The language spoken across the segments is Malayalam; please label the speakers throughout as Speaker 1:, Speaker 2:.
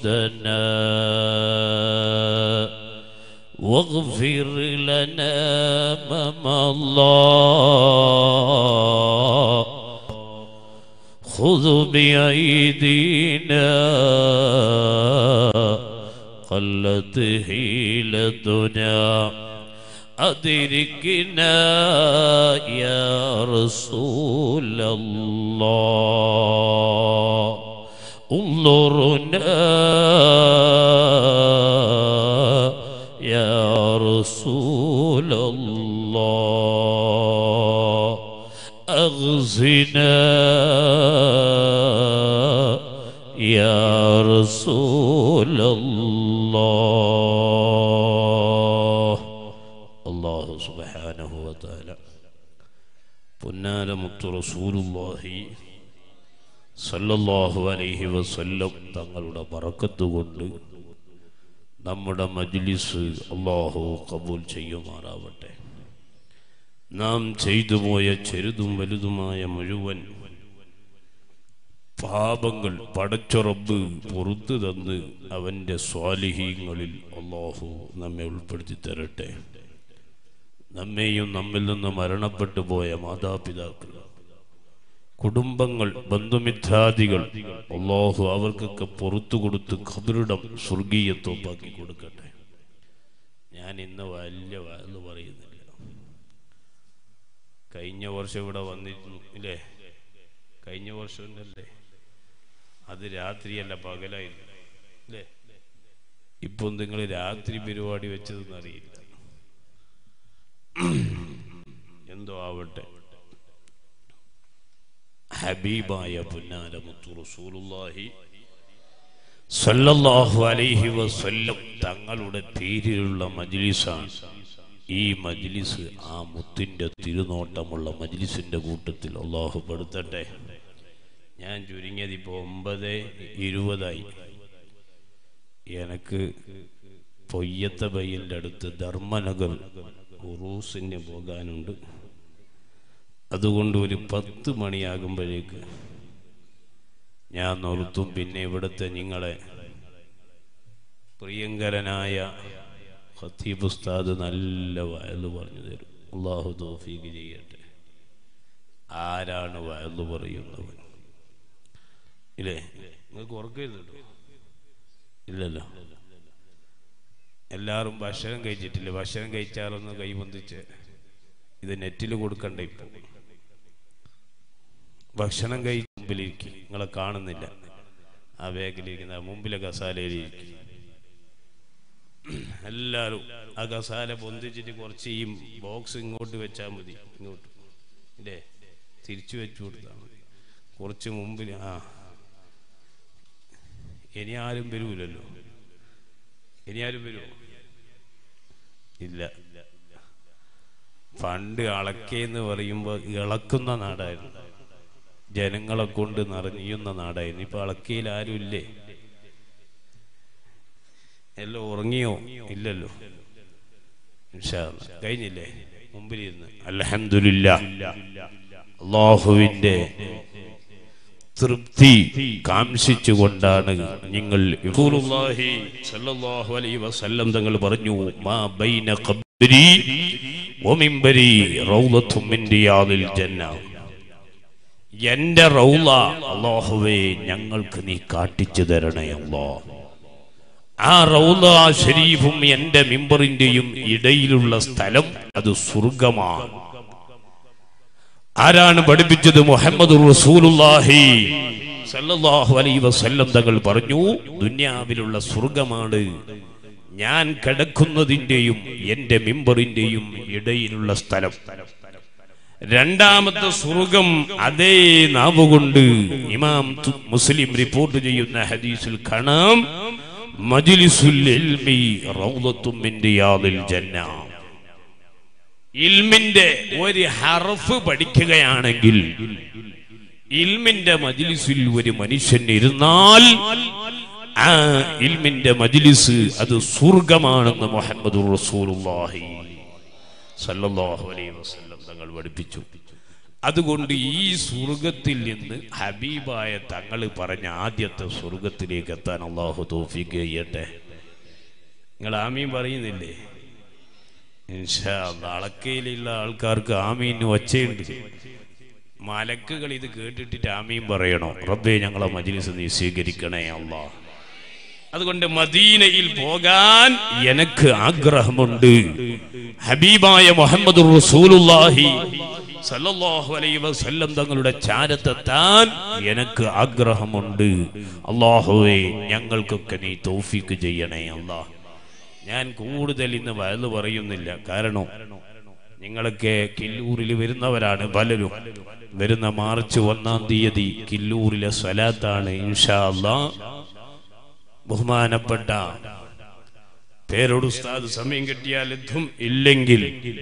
Speaker 1: حسنا واغفر لنا ما الله خذ بأيدينا قلت حيلتنا أدركنا يا رسول الله انظرنا يا رسول الله أغزنا يا رسول الله الله سبحانه وتعالى പൊന്നാല മുത്തു റസൂലുള്ളാഹി സല്ലല്ലാഹു അലൈഹി വസല്ലം തങ്ങളുടെ ബറക്കത്ത് കൊണ്ട് നമ്മുടെ മജ്ലിസ് അള്ളാഹു കബൂൽ ചെയ്യുമാറാവട്ടെ നാം ചെയ്തു പോയ ചെറുതും വലുതുമായ മുഴുവൻ പാപങ്ങൾ പടച്ചുറബ് പുറത്തു തന്ന് അവൻ്റെ സ്വാലിഹീങ്ങളിൽ അള്ളാഹു നമ്മെ ഉൾപ്പെടുത്തി തരട്ടെ നമ്മെയും നമ്മിൽ നിന്ന് മരണപ്പെട്ടു പോയ മാതാപിതാക്കൾ കുടുംബങ്ങൾ ബന്ധുമിത്രാദികൾ അള്ളാഹു അവർക്കൊക്കെ പുറത്തു കൊടുത്ത് ഖബറിടം സ്വർഗീയത്വപ്പാക്കി കൊടുക്കട്ടെ ഞാൻ ഇന്ന് വലിയ വയല് പറയുന്നില്ല കഴിഞ്ഞ വർഷം ഇവിടെ വന്നിരുന്നു ഇല്ലേ കഴിഞ്ഞ വർഷം അല്ലേ അത് രാത്രിയല്ല പകലായിരുന്നു അല്ലേ ഇപ്പൊ നിങ്ങൾ രാത്രി പരിപാടി വെച്ചതെന്ന് അറിയില്ല എന്തോ ആവട്ടെ ഹബീബായ പുന്നാര മുത്തു റസൂലുള്ളാഹി സല്ലല്ലാഹു അലൈഹി വസല്ലം തങ്ങളുടെ പേരിലുള്ള മജ്ലിസാണ് ഈ മജ്ലിസ് ആ മുത്തിന്റെ തിരുനോട്ടമുള്ള മജ്ലിസിന്റെ കൂട്ടത്തിൽ അള്ളാഹു പെടുത്തട്ടെ ഞാൻ ചുരുങ്ങിയത് ഇപ്പോൾ ഒമ്പത് ഇരുപതായി എനിക്ക് പൊയ്യത്ത ബയ്യൻ്റെ അടുത്ത് ധർമ്മനഗർ ഉറൂസിന് പോകാനുണ്ട് അതുകൊണ്ട് ഒരു പത്ത് മണിയാകുമ്പോഴേക്ക് ഞാൻ നിർത്തും പിന്നെ ഇവിടുത്തെ നിങ്ങളെ പ്രിയങ്കരനായ ഖത്തീബ് ഉസ്താദ് നല്ല വയല് പറഞ്ഞു തരും അള്ളാഹു തോഫീക്ക് ചെയ്യട്ടെ ആരാണ് വയല് പറയുന്നവൻ ഇല്ലേ നിങ്ങൾക്ക് ഉറക്കരുതല്ലോ ഇല്ലല്ലോ എല്ലാവരും ഭക്ഷണം കഴിച്ചിട്ടില്ല ഭക്ഷണം കഴിച്ചാലൊന്ന് കൈബന്ധിച്ച് ഇത് നെറ്റിൽ കൊടുക്കണ്ട ഇപ്പൊ ഭക്ഷണം കഴിച്ച് മുമ്പിലിരിക്കും നിങ്ങളെ കാണുന്നില്ല ആ ബാഗിലിരിക്കുന്ന ആ മുമ്പിലെ കസാലയിലിരിക്കും എല്ലാവരും ആ കസാല പൊന്തിച്ചിട്ട് കുറച്ച് ഈ ബോക്സ് ഇങ്ങോട്ട് വെച്ചാൽ മതി ഇങ്ങോട്ട് ഇല്ലേ തിരിച്ചു വെച്ചു കൊടുത്താൽ മതി കുറച്ച് മുമ്പിൽ ആ ഇനി ആരും വരൂലല്ലോ ഇനി ആരും വരുമോ ഇല്ല പണ്ട് അളക്കേന്ന് പറയുമ്പോൾ ഇളക്കുന്ന നാടായിരുന്നു ജനങ്ങളെ കൊണ്ട് നിറഞ്ഞുന്ന നാടായിരുന്നു ഇപ്പൊ അളക്കയിൽ ആരും ഇല്ലേ എല്ലാം ഉറങ്ങിയോ ഇല്ലല്ലോ ഇൻഷാ അല്ലാ. കഴിഞ്ഞില്ലേ മുമ്പിലിരുന്ന് അൽഹംദുലില്ലാ അള്ളാഹുവിന്റെ തൃപ്തി കാംക്ഷിച്ചുകൊണ്ടാണ് നിങ്ങൾ റസൂലുള്ളാഹി സ്വല്ലല്ലാഹു അലൈഹി വസല്ലം തങ്ങൾ പറഞ്ഞു മാ ബൈന ഖബ്രി വമിൻബരി റൗളത്തും മിൻ റിയാദിൽ ജന്ന എന്റെ റൗള അല്ലാഹുവേ ഞങ്ങൾക്ക് നീ കാട്ടിച്ചു തരണേ അല്ലാഹ് ആ റൗള ഷരീഫും എന്റെ മിമ്പറിന്റെയും ഇടയിലുള്ള സ്ഥലം അത് സ്വർഗമാണ് ആരാണ് പഠിപ്പിച്ചത് മുഹമ്മദ് റസൂലുള്ളാഹി സല്ലല്ലാഹു അലൈഹി വസല്ലം തങ്ങൾ പറഞ്ഞു ദുന്യാവിലുള്ള സ്വർഗമാണ് ഞാൻ കിടക്കുന്നതിന്റെയും എന്റെ മിമ്പറിന്റെയും ഇടയിലുള്ള സ്ഥലം രണ്ടാമത്തെ സ്വർഗം അതേ നാവുകൊണ്ട് ഇമാം തു- മുസ്ലിം റിപ്പോർട്ട് ചെയ്യുന്ന ഹദീസിൽ കാണാം മജ്ലിസുൽ ഇൽമി റൗളത്തും മിൻ റിയാദിൽ ജന്ന ഇൽമിന്റെ ഒരു ഹർഫ് പഠിക്കുകയാണെങ്കിൽ ഇൽമിന്റെ മജ്ലിസിൽ ഒരു മനുഷ്യൻ ഇരുന്നാൽ ആ ഇൽമിന്റെ മജ്ലിസ് അത് സ്വർഗമാണെന്ന് മുഹമ്മദ് റസൂലുള്ളാഹി സല്ലല്ലാഹു അലൈഹി വസല്ലം തങ്ങൾ പഠിപ്പിച്ചു അതുകൊണ്ട് ഈ സ്വർഗത്തിൽ നിന്ന് ഹബീബായ തങ്ങൾ പറഞ്ഞ ആദ്യത്തെ സ്വർഗത്തിലേക്ക് എത്താൻ അള്ളാഹു തോഫിക്ക് ചെയ്യട്ടെ നിങ്ങൾ ആമീൻ പറയുന്നില്ലേ ഇൻഷാ അല്ലാ. അളക്കയിലുള്ള ആൾക്കാർക്ക് ആമീന് ഒച്ചയുണ്ട് മലക്കുകൾ ഇത് കേട്ടിട്ട് ആമീൻ പറയണോ റബ്ബേ ഞങ്ങളെ മജിലിസ് നീ സ്വീകരിക്കണേ അല്ലാ അതുകൊണ്ട് മദീനയിൽ പോകാൻ എനിക്ക് ആഗ്രഹമുണ്ട് ഹബീബായ മുഹമ്മദ് റസൂലുള്ളാഹി സല്ലല്ലാഹു അലൈഹി വസല്ലം തങ്ങളുടെ ചാരത്തെത്താൻ എനിക്ക് ആഗ്രഹമുണ്ട് അള്ളാഹുവേ ഞങ്ങൾക്കൊക്കെ നീ തൗഫീക്ക് ചെയ്യണേ അല്ലാ ഞാൻ കൂടുതൽ ഇന്ന് വയല് പറയുന്നില്ല കാരണം നിങ്ങളൊക്കെ കില്ലൂരിൽ വരുന്നവരാണ് പലരും വരുന്ന മാർച്ച് ഒന്നാം തീയതി കില്ലൂരിലെ സ്വലാത്താണ് ഇൻഷാ അല്ലാ ബഹുമാനപ്പെട്ട പേരോട് ഉസ്താദ് സമയം കിട്ടിയാൽ എത്തും ഇല്ലെങ്കിൽ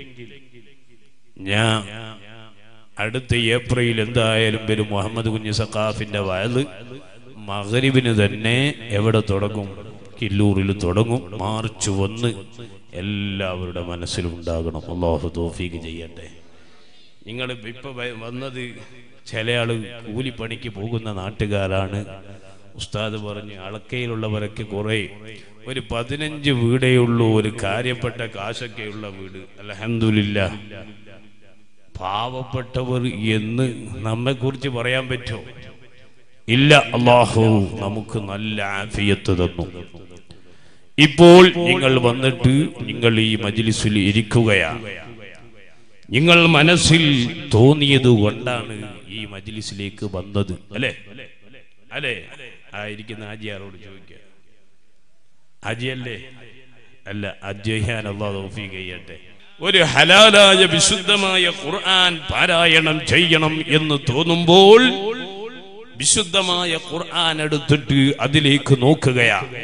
Speaker 1: ഞാൻ അടുത്ത ഏപ്രിൽ എന്തായാലും വരും മുഹമ്മദ് കുഞ്ഞ് സഖാഫിന്റെ വയല് മകരിവിന് തന്നെ എവിടെ തുടങ്ങും കില്ലൂരിൽ തുടങ്ങും മാർച്ച് ഒന്ന് എല്ലാവരുടെ മനസ്സിലും ഉണ്ടാകണം അള്ളാഹു തോഫീക്ക് ചെയ്യട്ടെ നിങ്ങൾ ഇപ്പൊ വ- വന്നത് ചില ആള് കൂലിപ്പണിക്ക് പോകുന്ന നാട്ടുകാരാണ് ഉസ്താദ് പറഞ്ഞ് അളക്കയിലുള്ളവരൊക്കെ കുറെ ഒരു പതിനഞ്ച് വീടേ ഉള്ളൂ ഒരു കാര്യപ്പെട്ട കാശൊക്കെയുള്ള വീട് അലഹമില്ല പാവപ്പെട്ടവർ എന്ന് നമ്മെ കുറിച്ച് പറയാൻ പറ്റുമോ ഇല്ല അള്ളാഹു നമുക്ക് നല്ല ആഫിയത്ത് തന്നു ഇപ്പോൾ നിങ്ങൾ വന്നിട്ട് നിങ്ങൾ ഈ മജ്ലിസിൽ ഇരിക്കുകയാണ് നിങ്ങൾ മനസ്സിൽ തോന്നിയത് കൊണ്ടാണ് ഈ മജ്ലിസിലേക്ക് വന്നത് അല്ലേ അല്ലേ ആയിരിക്കുന്ന ആജിയാരോട് ചോദിക്കുക അജിയല്ലേ അല്ല അജ്ജയ്യാൻ അള്ളാഹ് തൗഫീഖ് ചെയ്യട്ടെ ഒരു ഹലാലായ വിശുദ്ധമായ ഖുർആൻ പാരായണം ചെയ്യണം എന്ന് തോന്നുമ്പോൾ വിശുദ്ധമായ ഖുർആൻ എടുത്തിട്ട് അതിലേക്ക് നോക്കുകയാണ്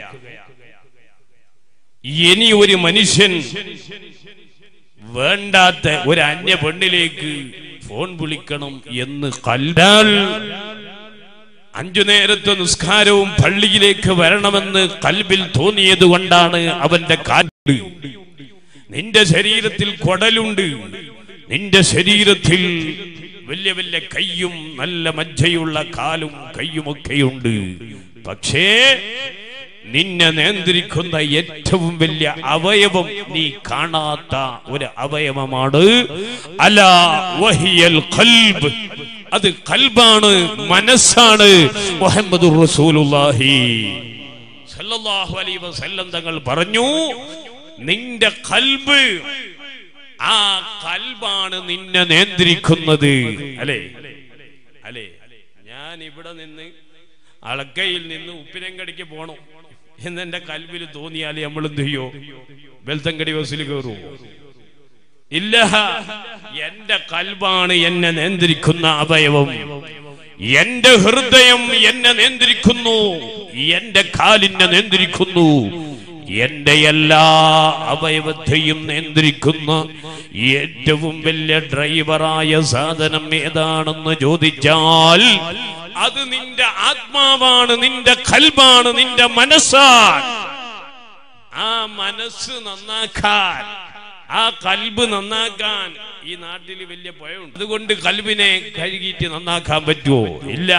Speaker 1: ഇനി ഒരു മനുഷ്യൻ വേണ്ടാത്ത ഒരു അന്യ പെണ്ണിലേക്ക് ഫോൺ വിളിക്കണം എന്ന് കണ്ടാൽ അഞ്ചു നേരത്തെ നിസ്കാരവും പള്ളിയിലേക്ക് വരണമെന്ന് കൽബിൽ തോന്നിയത് കൊണ്ടാണ് അവന്റെ കാറ്റ് നിന്റെ ശരീരത്തിൽ കൊടലുണ്ട് നിന്റെ ശരീരത്തിൽ വലിയ വലിയ കയ്യും നല്ല മജ്ജയുള്ള കാലും കയ്യുമൊക്കെയുണ്ട് പക്ഷേ നിന്നെ നിയന്ത്രിക്കുന്ന ഏറ്റവും വലിയ അവയവം നീ കാണാത്ത ഒരു അവയവമാണ് അല വഹിയൽ ഖൽബ് അത് കൽബാണ് മനസ്സാണ് മുഹമ്മദ് റസൂലുള്ളാഹി സല്ലല്ലാഹു അലൈഹി വസല്ലം തങ്ങൾ പറഞ്ഞു നിന്റെ കൽബ് ആ കൽബാണ് നിന്നെ നിയന്ത്രിക്കുന്നത് അല്ലേ അല്ലേ ഞാൻ ഇവിടെ നിന്ന് അളക്കയിൽ നിന്ന് ഉപ്പിനങ്കടിക്ക് പോണം എന്ന് എന്റെ കൽബിൽ തോന്നിയാൽ നമ്മൾ എന്ത് ചെയ്യോ വെൽത്തങ്കടി ബസ്സിൽ കയറുമോ ഇല്ല എന്റെ കൽബാണ് എന്നെ നിയന്ത്രിക്കുന്ന അവയവം എന്റെ ഹൃദയം എന്നെ നിയന്ത്രിക്കുന്നു എന്റെ കാലിനെ നിയന്ത്രിക്കുന്നു എന്റെ എല്ലാ അവയവത്തെയും നിയന്ത്രിക്കുന്ന ഏറ്റവും വലിയ ഡ്രൈവറായ സാധനം ഏതാണെന്ന് ചോദിച്ചാൽ അത് നിന്റെ ആത്മാവാണ് നിന്റെ കൽബാണ് നിന്റെ മനസ്സാണ് ആ മനസ്സ് നന്നാക്കാൻ ആ കൽബ് നന്നാക്കാൻ ഈ നാട്ടിൽ വലിയ പുഴയുണ്ട് അതുകൊണ്ട് കൽബിനെ കഴുകിയിട്ട് നന്നാക്കാൻ പറ്റുമോ ഇല്ല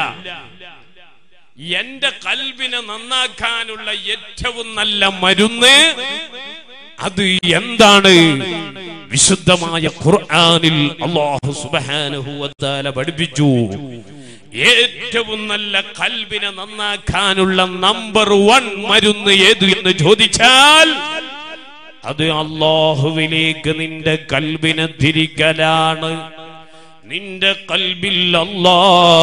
Speaker 1: എന്റെ കൽബിനെ നന്നാക്കാനുള്ള ഏറ്റവും നല്ല മരുന്ന് അത് എന്താണ് വിശുദ്ധമായ ഖുർആനിൽ അള്ളാഹു സുബ്ഹാനഹു വതആല പഠിപ്പിച്ചു ഏറ്റവും നല്ല കൽബിനെ നന്നാക്കാനുള്ള നമ്പർ വൺ മരുന്ന് ഏത് എന്ന് ചോദിച്ചാൽ അത് അള്ളാഹുവിലേക്ക് നിന്റെ കൽബിനെ തിരിക്കലാണ് നിന്റെ കൽബിൽ അല്ലാ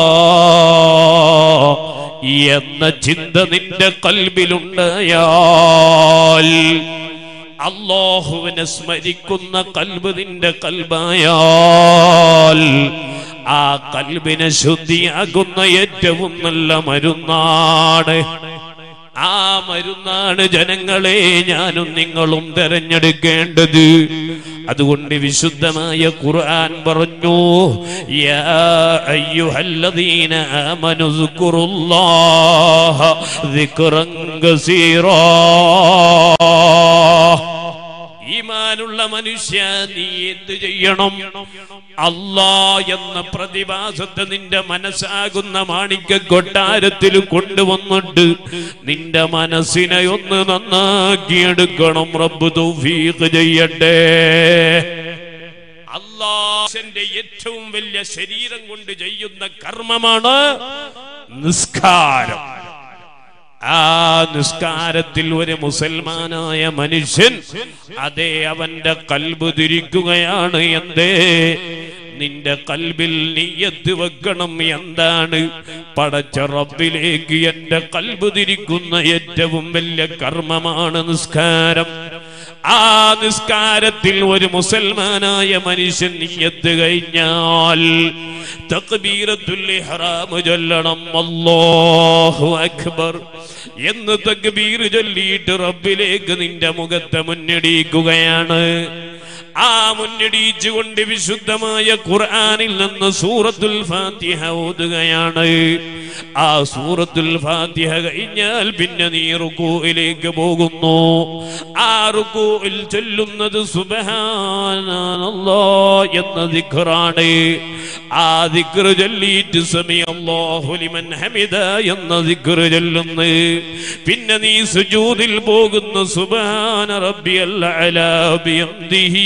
Speaker 1: എന്ന ചിന്ത നിന്റെ കൽബിലുണ്ടായാൽ അള്ളാഹുവിനെ സ്മരിക്കുന്ന കൽബ് നിന്റെ കൽബായാൽ ആ കൽബിനെ ശുദ്ധിയാകുന്ന ഏറ്റവും നല്ല മരുന്നാണ് ആ മരുന്നാണ് ജനങ്ങളെ ഞാനും നിങ്ങളും തെരഞ്ഞെടുക്കേണ്ടത് അതുകൊണ്ട് വിശുദ്ധമായ ഖുർആൻ പറഞ്ഞു യാ അയ്യുഹല്ലദീന ആമനു സ്കുറുല്ലാഹ ദിക്റൻ കസീറാ ഈ ഈമാനുള്ള മനുഷ്യ നീ എന്ത് ചെയ്യണം അല്ലാ എന്ന പ്രതിഭാസത്തെ നിന്റെ മനസ്സാകുന്ന മാണിക്യ കൊട്ടാരത്തിൽ കൊണ്ടുവന്നിട്ട് നിന്റെ മനസ്സിനെ ഒന്ന് നന്നാക്കിയെടുക്കണം റബ്ബ് തൗഫീഖ് ചെയ്യട്ടെ അള്ളാഹന്റെ ഏറ്റവും വലിയ ശരീരം കൊണ്ട് ചെയ്യുന്ന കർമ്മമാണ് നിസ്കാരം ആ നിസ്കാരത്തിൽ ഒരു മുസൽമാനായ മനുഷ്യൻ അതേ അവന്റെ കൽബ് തിരിക്കുകയാണ് എന്തേ നിന്റെ കൽബിൽ നീയത്ത് വെക്കണം എന്താണ് പടച്ച റബ്ബിലേക്ക് എന്റെ കൽബ് തിരിക്കുന്ന ഏറ്റവും വലിയ കർമ്മമാണ് നിസ്കാരം ആ നിസ്കാരത്തിൽ ഒരു മുസൽമാനായ മനുഷ്യൻ നീയത്ത് കഴിഞ്ഞാൽ തക്ബീറത്തുൽ ഇഹ്റാം ചൊല്ലണം അല്ലാഹു അക്ബർ എന്ന് തക്ബീർ ചൊല്ലിയിട്ട് റബ്ബിലേക്ക് നിന്റെ മുഖത്തെ മുന്നടിക്കുകയാണ് ആ മുന്നടിച്ചുകൊണ്ട് വിശുദ്ധമായ ഖുർആനിൽ നിന്ന് സൂറത്തുൽ ഫാത്തിഹ ഓതുകയാണ് ആ സൂറത്തുൽ ഫാത്തിഹ കഴിഞ്ഞാൽ പിന്നെ നീ റുക്കൂയിലേക്ക് പോകുന്നു ആ റുക്കൂയിൽ ചൊല്ലുന്നത് സുബ്ഹാനല്ലാ എന്ന ദിക്റാണ് ആ ദിക്ർ ചൊല്ലിയിട്ട് സമി അല്ലാഹു ലിമൻ ഹമിദ എന്ന ദിക്ർ ചൊല്ലുന്നു പിന്നെ നീ സുജൂദിൽ പോകുന്നു സുബ്ഹാന റബ്ബിയൽ അലാ ബിയംദിഹി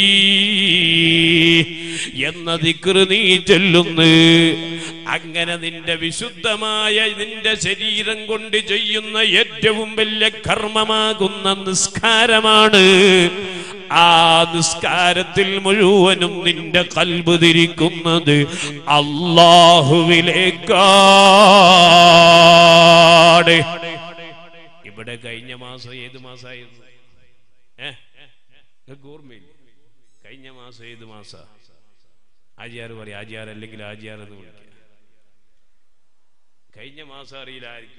Speaker 1: എന്ന ദിക്ർ നീ ചൊല്ലുന്നു അങ്ങനെ നിന്റെ വിശുദ്ധമായ നിന്റെ ശരീരം കൊണ്ട് ചെയ്യുന്ന ഏറ്റവും വലിയ കർമ്മമാകുന്ന നിസ്കാരമാണ് ആ നിസ്കാരത്തിൽ മുഴുവനും നിന്റെ കൽബ് തിരിക്കുന്നത് അള്ളാഹുവിലേക്കാണ് ഇവിടെ കഴിഞ്ഞ മാസം ഏത് മാസമായിരുന്നു ഏ നിങ്ങൾക്ക് ഓർമ്മയില്ല കഴിഞ്ഞ മാസം ഏത് മാസ ആചാർ പറയും ആചാർ അല്ലെങ്കിൽ ആചാർ എന്ന് വിളിക്കുക കഴിഞ്ഞ മാസം അറിയില്ല ആയിരിക്കും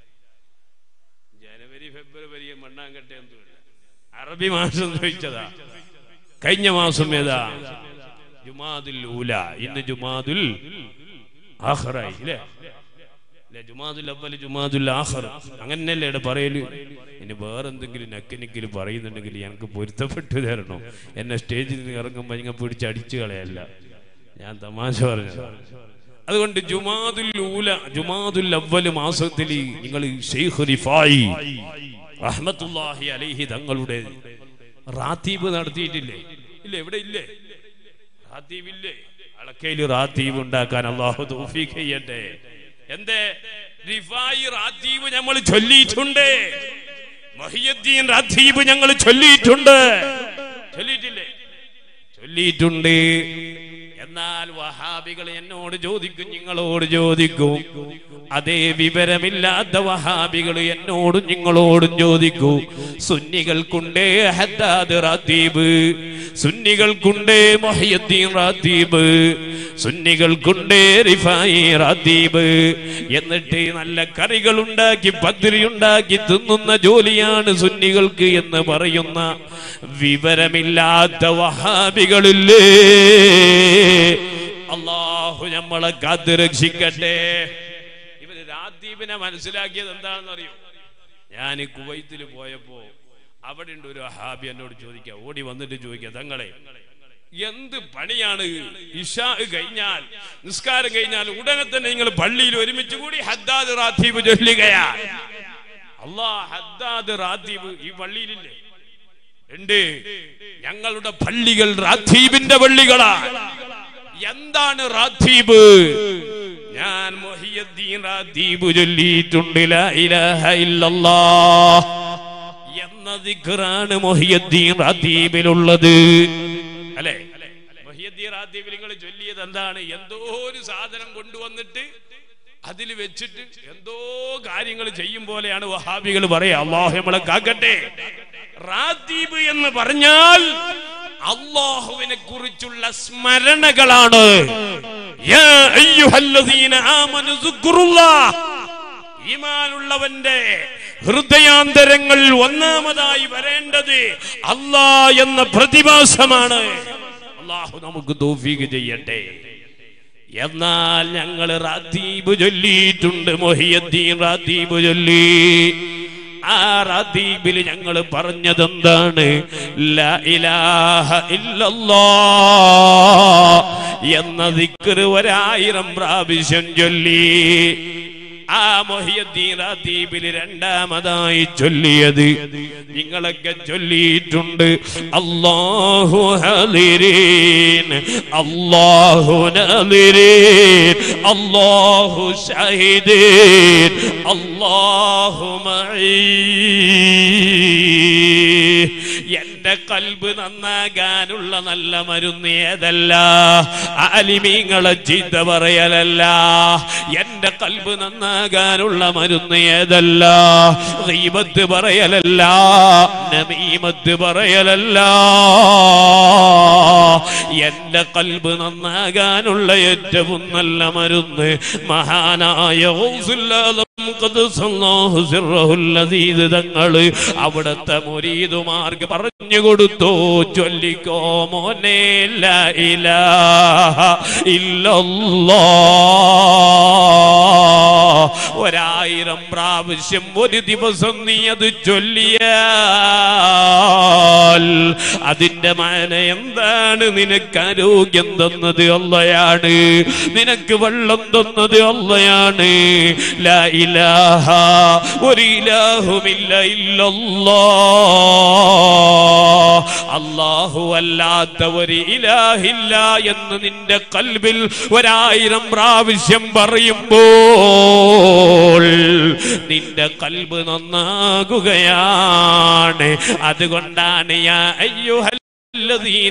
Speaker 1: ജനുവരി ഫെബ്രുവരി മണ്ണാങ്കട്ടെ എന്തുമില്ല അറബി മാസം ചോദിച്ചതാ കഴിഞ്ഞ മാസം ഏതാ ജുമാദുൽ ഊല ഇന്ന് ജുമാദുൽ ആഖറായി ഇല്ലേ ഇല്ല ജുമാദുൽ അവൽ ജുമാദുൽ ആഖർ അങ്ങനെയല്ലേ ഇവിടെ പറയല് ഇനി വേറെ എന്തെങ്കിലും നക്കിനിക്കല് പറയുന്നുണ്ടെങ്കിൽ എനിക്ക് പൊരുത്തപ്പെട്ടു തരണം എന്നെ സ്റ്റേജിൽ നിന്ന് ഇറങ്ങുമ്പോൾ ഇങ്ങനെ പിടിച്ച് അടിച്ചു കളയല്ല ഞാൻ തമാശ പറഞ്ഞു അതുകൊണ്ട് ജുമാദുൽ ഊല ജുമാദുൽ അവൽ മാസത്തിൽ നിങ്ങൾ ഷെയ്ഖ് റിഫായി റഹ്മത്തുള്ളാഹി അലൈഹി തങ്ങളുടെ റാത്തീബ് നടത്തിയിട്ടില്ലേ ഇല്ല എവിടെ ഇല്ലേ റാത്തീബ് ഇല്ലേ അളക്കയിൽ റാത്തീബ് ഉണ്ടാക്കാൻ അള്ളാഹു തൗഫീഖ് ചെയ്യട്ടെ എന്തേ റിഫായി റാത്തീബ് നമ്മൾ ചൊല്ലിയിട്ടുണ്ട് മഹിയുദ്ദീൻ റാത്തീബ് ഞങ്ങൾ ചൊല്ലിയിട്ടുണ്ട് ചൊല്ലിയിട്ടില്ലേ ചൊല്ലിയിട്ടുണ്ട് എന്നാൽ വഹാബികൾ എന്നോട് ചോദിക്കും നിങ്ങളോട് ചോദിക്കും അതേ വിവരമില്ലാത്ത വഹാബികൾ എന്നോടും നിങ്ങളോടും ചോദിക്കൂ സുന്നികൾക്കുണ്ടേ ഹദ്ദാദ് റാത്തീബ് സുന്നികൾക്കുണ്ടേ മൊഹിയുദ്ദീൻ റാത്തീബ് സുന്നികൾക്കുണ്ടേ റിഫായി റാത്തീബ് എന്നിട്ട് നല്ല കറികൾ ഉണ്ടാക്കി പത്തിരി ഉണ്ടാക്കി തിന്നുന്ന ജോലിയാണ് സുന്നികൾക്ക് എന്ന് പറയുന്ന വിവരമില്ലാത്ത വഹാബികളില്ലേ അള്ളാഹു നമ്മളെ കാത്ത് രക്ഷിക്കട്ടെ ഇവര് രാദ്വീപിനെ മനസ്സിലാക്കിയത് എന്താണെന്ന് അറിയോ ഞാൻ കുവൈത്തിൽ പോയപ്പോ അവിടെ ഉണ്ട് ഒരു വഹാബി എന്നോട് ചോദിക്കുക ഓടി വന്നിട്ട് ചോദിക്കുക തങ്ങളെ എന്ത് പണിയാണ് ഇഷാ കഴിഞ്ഞാൽ നിസ്കാരം കഴിഞ്ഞാൽ ഉടനെ തന്നെ നിങ്ങൾ പള്ളിയിൽ ഒരുമിച്ച് കൂടി ഹദ്ദാദ് റാത്തീബ് ചൊല്ലുകയാ അള്ളാ ഹദ്ദാദ് റാത്തീബ് ഈ പള്ളിയിലില്ലേ ഉണ്ട് ഞങ്ങളുടെ പള്ളികൾ റാത്തീബിന്റെ പള്ളികളാ എന്താണ് റാത്തീബ് ഞാൻ മൊഹിയുദ്ദീൻ റാത്തീബ് ചൊല്ലിയിട്ടുണ്ട് ലാ ഇലാഹ ഇല്ലല്ലാഹ് എന്ന ദിക്റാണ് മൊഹിയുദ്ദീൻ റാത്തീബിലുള്ളത് അല്ലേ മൊഹിയുദ്ദീൻ റാത്തീബിൽ നിങ്ങൾ ചൊല്ലിയത് എന്താണ് എന്തോ ഒരു സാധനം കൊണ്ടുവന്നിട്ട് അതിൽ വെച്ചിട്ട് എന്തോ കാര്യങ്ങൾ ചെയ്യും പോലെയാണ് വഹാബികൾ പറയാ അള്ളാഹു നമ്മളെ കാക്കട്ടെ റാത്തീബ് എന്ന് പറഞ്ഞാൽ അള്ളാഹുവിനെ കുറിച്ചുള്ള സ്മരണകളാണ് യാ അയ്യുഹല്ലദീന ആമനു സുക്റുല്ലാഹ്. ഈമാനുള്ളവന്റെ ഹൃദയാന്തരങ്ങൾ ഒന്നാമതായി വരേണ്ടത് അല്ലാ എന്ന പ്രതിഭാസമാണ് അള്ളാഹു നമുക്ക് തോഫീക്ക് ചെയ്യട്ടെ എന്നാൽ ഞങ്ങൾ റാത്തീബ് ചൊല്ലിയിട്ടുണ്ട് മൊഹിയദ്ദീൻ റാത്തീബ് ചൊല്ലി ആ റദീബിൽ ഞങ്ങൾ പറഞ്ഞതെന്താണ് ലാ ഇലാഹ ഇല്ലല്ലാ എന്ന ദിക്ർ ഒരായിരം പ്രാവശ്യം ചൊല്ലി ആ മൊഹിയദ്ദീൻ റദീബിൽ രണ്ടാമതായി ചൊല്ലിയത് നിങ്ങളൊക്കെ ചൊല്ലിയിട്ടുണ്ട് അല്ലാഹു ഹദിരീൻ അല്ലാഹു നദിരീൻ അല്ലാഹു ഷഹീദീൻ അല്ലാഹു മഈ എന്റെ കൽബ് നന്നാകാനുള്ള നല്ല മരുന്ന് ഏതല്ല ആലിമീങ്ങളെ ചീത്ത പറയലല്ല എന്റെ കൽബ് നന്നാകാനുള്ള മരുന്ന് ഏതല്ല ഗീബത്ത് പറയലല്ല നമീമത്ത് പറയലല്ല എന്റെ കൽബ് നന്നാകാനുള്ള ഏറ്റവും നല്ല മരുന്ന് മഹാനായ ഗൗസുല്ലാദം ഖദ്സല്ലാഹു സിർറഹുൽ അസീസ് തങ്ങള് അവിടുത്തെ മുരീദുമാർക്ക് പറഞ്ഞു കൊടുത്തു ചൊല്ലിക്കോ മോനെ ലാ ഇലാഹ ഇല്ലല്ലാഹ് ഒരായിരം പ്രാവശ്യം ഒരു ദിവസം നീ അത് ചൊല്ലിയാൽ അതിന്റെ മാന എന്താണ് നിനക്ക് ആരോഗ്യം തന്നത് അല്ലയാണ് നിനക്ക് വെള്ളം തന്നത് അല്ലയാണ് ലാ ഇലാഹ ഒരു ഇലാഹുമില്ല ഇല്ലല്ലാ അല്ലാഹു അല്ലാത്ത ഒരു ഇലാഹില്ല എന്ന് നിന്റെ കൽബിൽ ഒരായിരം പ്രാവശ്യം പറയുമ്പോൾ നിന്റെ കൽബ് നന്നാകുകയാണ് അതുകൊണ്ടാണ് യാ അയ്യുഹല്ലദീന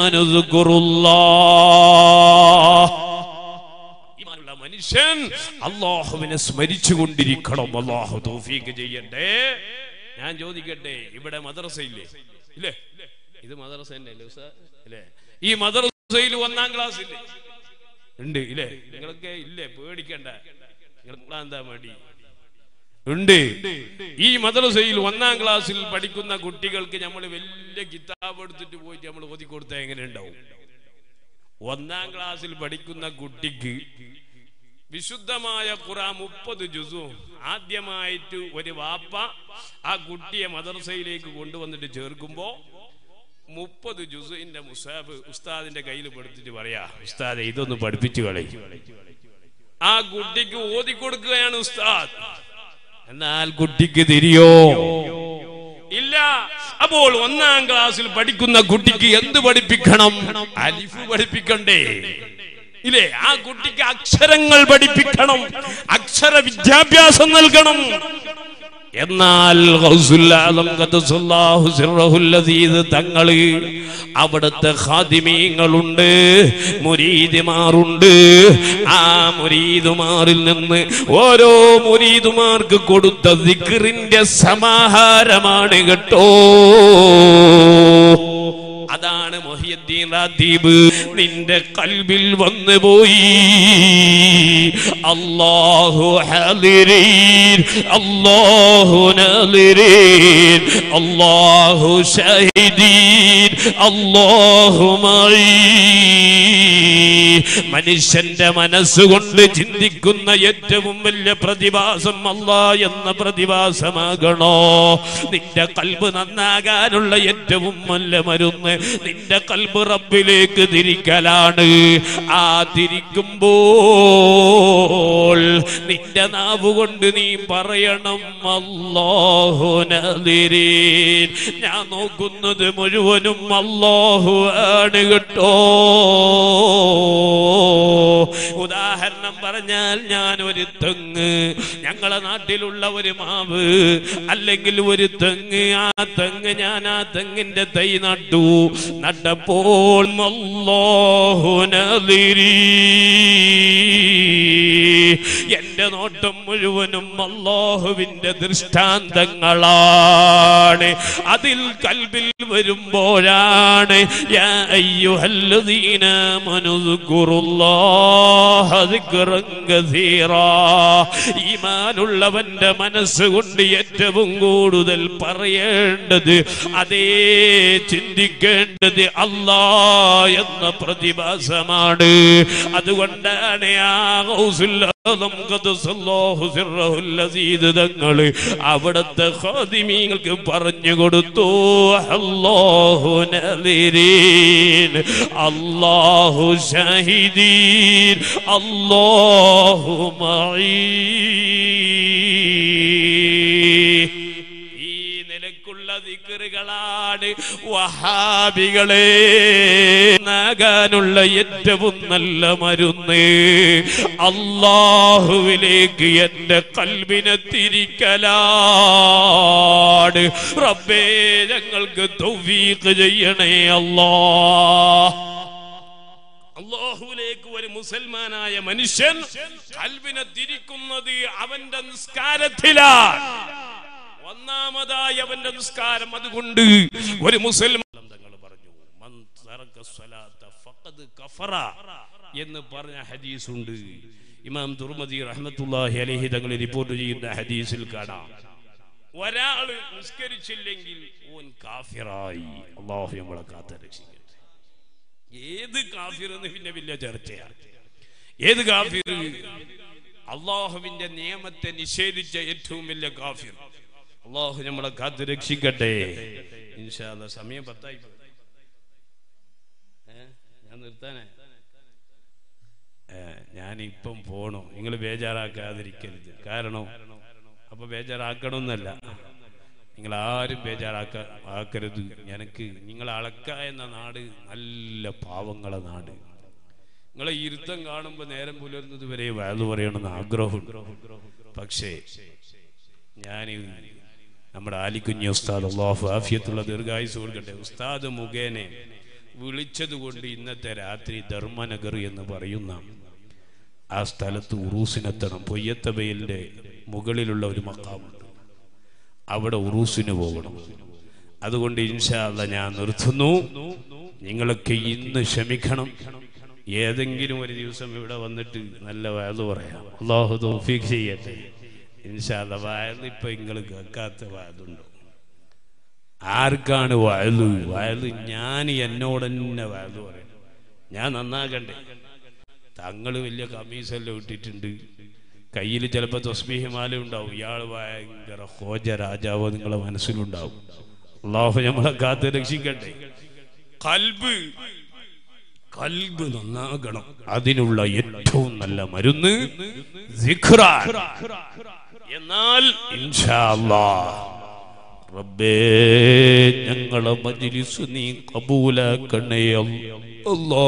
Speaker 1: മനുസുക്കുറുല്ലാഹ് ഈമാനുള്ള മനുഷ്യൻ അള്ളാഹുവിനെ സ്മരിച്ചു കൊണ്ടിരിക്കണം അള്ളാഹു തൗഫീക്ക് ചെയ്യട്ടെ ഞാൻ ചോദിക്കട്ടെ ഇവിടെ മദ്രസയില്ലേ ഇല്ലേ ഇത് മദ്രസ തന്നെയല്ലേ ഉസ്താദ്? ഇല്ലേ ഈ മദ്രസയിൽ ഒന്നാം ക്ലാസ് ഇല്ലേ ഉണ്ട് ഇല്ലേ നിങ്ങളൊക്കെ ഇല്ലേ പേടിക്കണ്ട നിങ്ങൾ എന്താ മടി ഉണ്ട് ഈ മദ്രസയിൽ ഒന്നാം ക്ലാസ്സിൽ പഠിക്കുന്ന കുട്ടികൾക്ക് നമ്മൾ വലിയ കിതാബ് എടുത്തിട്ട് പോയിട്ട് നമ്മൾ ഓതി കൊടുത്താൽ എങ്ങനെ ഉണ്ടാവും ഒന്നാം ക്ലാസ്സിൽ പഠിക്കുന്ന കുട്ടിക്ക് വിശുദ്ധമായ ഖുറാൻ മുപ്പത് ജുസും ആദ്യമായിട്ട് ഒരു വാപ്പ ആ കുട്ടിയെ മദർസയിലേക്ക് കൊണ്ടുവന്നിട്ട് ചേർക്കുമ്പോ മുപ്പത് ജുസുവിന്റെ മുസാബ് ഉസ്താദിന്റെ കയ്യിൽ പെടുത്തിട്ട് പറയാ ഉസ്താദെ ഇതൊന്ന് പഠിപ്പിച്ചു കളി ആ കുട്ടിക്ക് ഓതി കൊടുക്കുകയാണ് ഉസ്താദ് എന്നാൽ കുട്ടിക്ക് തിരിയോ ഇല്ല അപ്പോൾ ഒന്നാം ക്ലാസ്സിൽ പഠിക്കുന്ന കുട്ടിക്ക് എന്ത് പഠിപ്പിക്കണം അലിഫ് പഠിപ്പിക്കണ്ടേ ഇല്ലേ ആ കുട്ടിക്ക് അക്ഷരങ്ങൾ പഠിപ്പിക്കണം അക്ഷര വിദ്യാഭ്യാസം നൽകണം എന്നാൽ ഗൗസുല്ലാദം ഖദ്ദസല്ലാഹു സിർറഹുൽ അസീസ് തങ്ങള് അവിടുത്തെ ഖാദിമീങ്ങളുണ്ട് മുരീദിമാറുണ്ട് ആ മുരീദുമാറിൽ നിന്ന് ഓരോ മുരീദുമാർക്ക് കൊടുത്ത ദിക്റിന്റെ സമാഹാരമാണ് കേട്ടോ അതാണ് മൊഹിയുദ്ദീൻ റാത്തീബ് നിന്റെ കൽബിൽ വന്നു പോയി അല്ലാഹു ഹദിരീൻ അല്ലാഹു നദിരീൻ അല്ലാഹു ഷഹീദീൻ അല്ലാഹു മഈ മനുഷ്യന്റെ മനസ്സുകൊണ്ട് ചിന്തിക്കുന്ന ഏറ്റവും വലിയ പ്രതിഭാസം അല്ലാ എന്ന പ്രതിഭാസമാകണോ നിന്റെ കൽബ് നന്നാകാനുള്ള ഏറ്റവും നല്ല മരുന്ന് നിന്റെ കൽബ് റബ്ബിലേക്ക് തിരിക്കലാണ് ആ തിരിക്കുമ്പോൾ നിന്റെ നാവ് കൊണ്ട് നീ പറയണം അല്ലാഹു നദിരീൻ ഞാൻ നോക്കുന്നത് മുഴുവനും അല്ലാഹു ആണ് കേട്ടോ ഉദാഹരണം പറഞ്ഞാൽ ഞാൻ ഒരു തെങ്ങ് ഞങ്ങളെ നാട്ടിലുള്ള ഒരു മാവ് അല്ലെങ്കിൽ ഒരു തെങ്ങ് ആ തെങ്ങ് ഞാൻ ആ തെങ്ങിന്റെ തൈ നട്ടു നട്ടപ്പോൾ അല്ലാഹു നദിരീ എന്റെ നോട്ടം മുഴുവനും അള്ളാഹുവിന്റെ ദൃഷ്ടാന്തങ്ങളാണ് അതിൽ കൽബിൽ വരുമ്പോഴാണ് യാ അയ്യുഹല്ലദീന മനുദ്കുറുല്ലാഹ ദിക്റൻ കസീറാ ഈമാനുള്ളവന്റെ മനസ്സുകൊണ്ട് ഏറ്റവും കൂടുതൽ പറയേണ്ടത് അതേ ചിന്തിക്കേണ്ടത് അല്ലാ എന്ന പ്രതിഭാസമാണ് അതുകൊണ്ടാണ് ആ ഗൗസുല്ല ആദം ഖദ്സല്ലാഹു സിർറഹുൽ അസീദ് തങ്ങള് അവിടുത്തെ ഖാദിമീങ്ങൾക്ക് പറഞ്ഞു കൊടുത്തു അല്ലാഹു നദിരീൻ അല്ലാഹു ഷാഹിദീൻ അല്ലാഹു മഈ ഈ നിലക്കുള്ള ദിക്കറുകളാണ് വഹാബികളെ നാകാനുള്ള ഏറ്റവും നല്ല മരുന്ന് അള്ളാഹുവിലേക്ക് എന്റെ കൽവിനെ തിരിക്കലാണ് റബ്ബേ ഞങ്ങൾക്ക് തൗഫീഖ് ചെയ്യണേ അല്ലാ അള്ളാഹുവിലേക്ക് ഒരു മുസൽമാനായ മനുഷ്യൻ കൽവിനെ തിരിക്കുന്നത് അവന്റെ നിസ്കാരത്തിലാണ് ഒന്നാമതായി അവന്റെ നിസ്കാരം അതുകൊണ്ട് ഒരു മുസൽമാൻ തങ്ങൾ പറഞ്ഞു "മൻ തറക സ്വലാത്ത ഫഖദ് കഫറ" എന്ന് പറഞ്ഞ ഹദീസ് ഉണ്ട് ഇമാം തുർമദി റഹ്മത്തുള്ളാഹി അലൈഹി തങ്ങൾ റിപ്പോർട്ട് ചെയ്യുന്ന ഹദീസിൽ കാണാം ഒരാള് നിസ്കരിച്ചില്ലെങ്കിൽ ഓൻ കാഫിറായി അള്ളാഹു നമ്മളെ കാത്തരക്ഷിക്കട്ടെ ഏത് കാഫിർ എന്ന് പിന്നെ വലിയ ചർച്ചയാണ് ഏത് കാഫിർ അള്ളാഹുവിന്റെ നിയമത്തെ നിഷേധിച്ച ഏറ്റവും വലിയ കാഫിർ അള്ളാഹു നമ്മളെ കാത്തു രക്ഷിക്കട്ടെ ഇൻഷാ അല്ലാ, സമയം പത്തായി പോയി. ഏ? ഞാൻ നിർത്താനേ ഏ, ഞാനിപ്പം പോണു നിങ്ങൾ ബേജാറാക്കാതിരിക്കരുത് കാരണം അപ്പൊ ബേജാറാക്കണമെന്നല്ല നിങ്ങൾ ആരും ബേജാറാക്ക ആക്കരുത് എനിക്ക് നിങ്ങൾ അളക്ക എന്ന നാട് നല്ല പാവങ്ങളെ നാട് നിങ്ങളെ ഇരുത്തം കാണുമ്പോൾ നേരം പുലർന്നത് വരെ വയത് പറയണമെന്ന് ആഗ്രഹമുണ്ട് പക്ഷേ ഞാൻ നമ്മുടെ ആലിക്കുഞ്ഞി ഉസ്താദ് അള്ളാഹു ആഫിയത്തുള്ള ദീർഘായുസ് കൊടുക്കട്ടെ ഉസ്താദ് മുഖേന വിളിച്ചത് കൊണ്ട് ഇന്നത്തെ രാത്രി ധർമ്മനഗർ എന്ന് പറയുന്ന ആ സ്ഥലത്ത് ഉറൂസിനെത്തണം പൊയ്യത്തബയിലിന്റെ മുകളിലുള്ള ഒരു മക്കാമുണ്ട് അവിടെ ഉറൂസിന് പോകണം അതുകൊണ്ട് ഇൻഷാല്ല ഞാൻ നിർത്തുന്നു നിങ്ങളൊക്കെ ഇന്ന് ക്ഷമിക്കണം ഏതെങ്കിലും ഒരു ദിവസം ഇവിടെ വന്നിട്ട് നല്ല വയത് പറയാം അള്ളാഹു തൗഫീഖ് ചെയ്യട്ടെ ഇൻഷാല്ല വയത് ഇപ്പൊ നിങ്ങൾ കേൾക്കാത്ത വയതുണ്ടോ ആർക്കാണ് വയത് വയത് ഞാൻ എന്നോട് തന്നെ വയത് പറയാം ഞാൻ നന്നാകണ്ടേ തങ്ങൾ വലിയ കമ്മീസെല്ലാം ഇട്ടിട്ടുണ്ട് കയ്യിൽ ചിലപ്പോൾ തസ്ബീഹിമാല ഉണ്ടാവും ഇയാൾ ഭയങ്കര ഹോജ രാജാവ് നിങ്ങളെ മനസ്സിലുണ്ടാവും അള്ളാഹു നമ്മളെ കാത്ത് രക്ഷിക്കട്ടെ കൽബ് കൽബ് നന്നാകണം അതിനുള്ള ഏറ്റവും നല്ല മരുന്ന് സിഖ്റാൻ. എന്നാൽ ഇൻഷാ അല്ലാഹ് റബ്ബേ ഞങ്ങളെ മജ്ലിസ് നീ കബൂലാക്കണേ അല്ലാ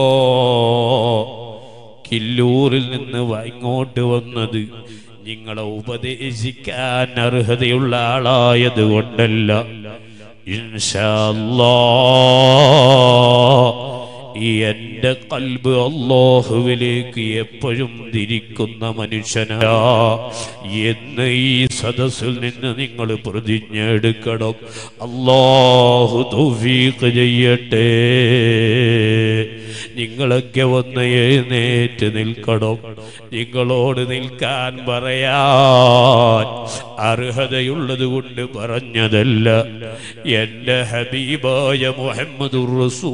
Speaker 1: കില്ലൂരിൽ നിന്ന് വ- ഇങ്ങോട്ട് വന്നത് നിങ്ങളെ ഉപദേശിക്കാൻ അർഹതയുള്ള ആളായത് കൊണ്ടല്ല ഇൻഷാ അല്ലാ ഈ എന്റെ കൽബ് അള്ളാഹുവിലേക്ക് എപ്പോഴും തിരിക്കുന്ന മനുഷ്യനാ എന്ന് ഈ സദസ്സിൽ നിന്ന് നിങ്ങൾ പ്രതിജ്ഞ എടുക്കണം അള്ളാഹു തൗഫീഖ് ചെയ്യട്ടെ നിങ്ങളൊക്കെ ഒന്ന് എഴുന്നേറ്റ് നിൽക്കണം നിങ്ങളോട് നിൽക്കാൻ പറയാൻ അർഹതയുള്ളത് കൊണ്ട് പറഞ്ഞതല്ല എന്റെ ഹബീബായ മുഹമ്മദുർ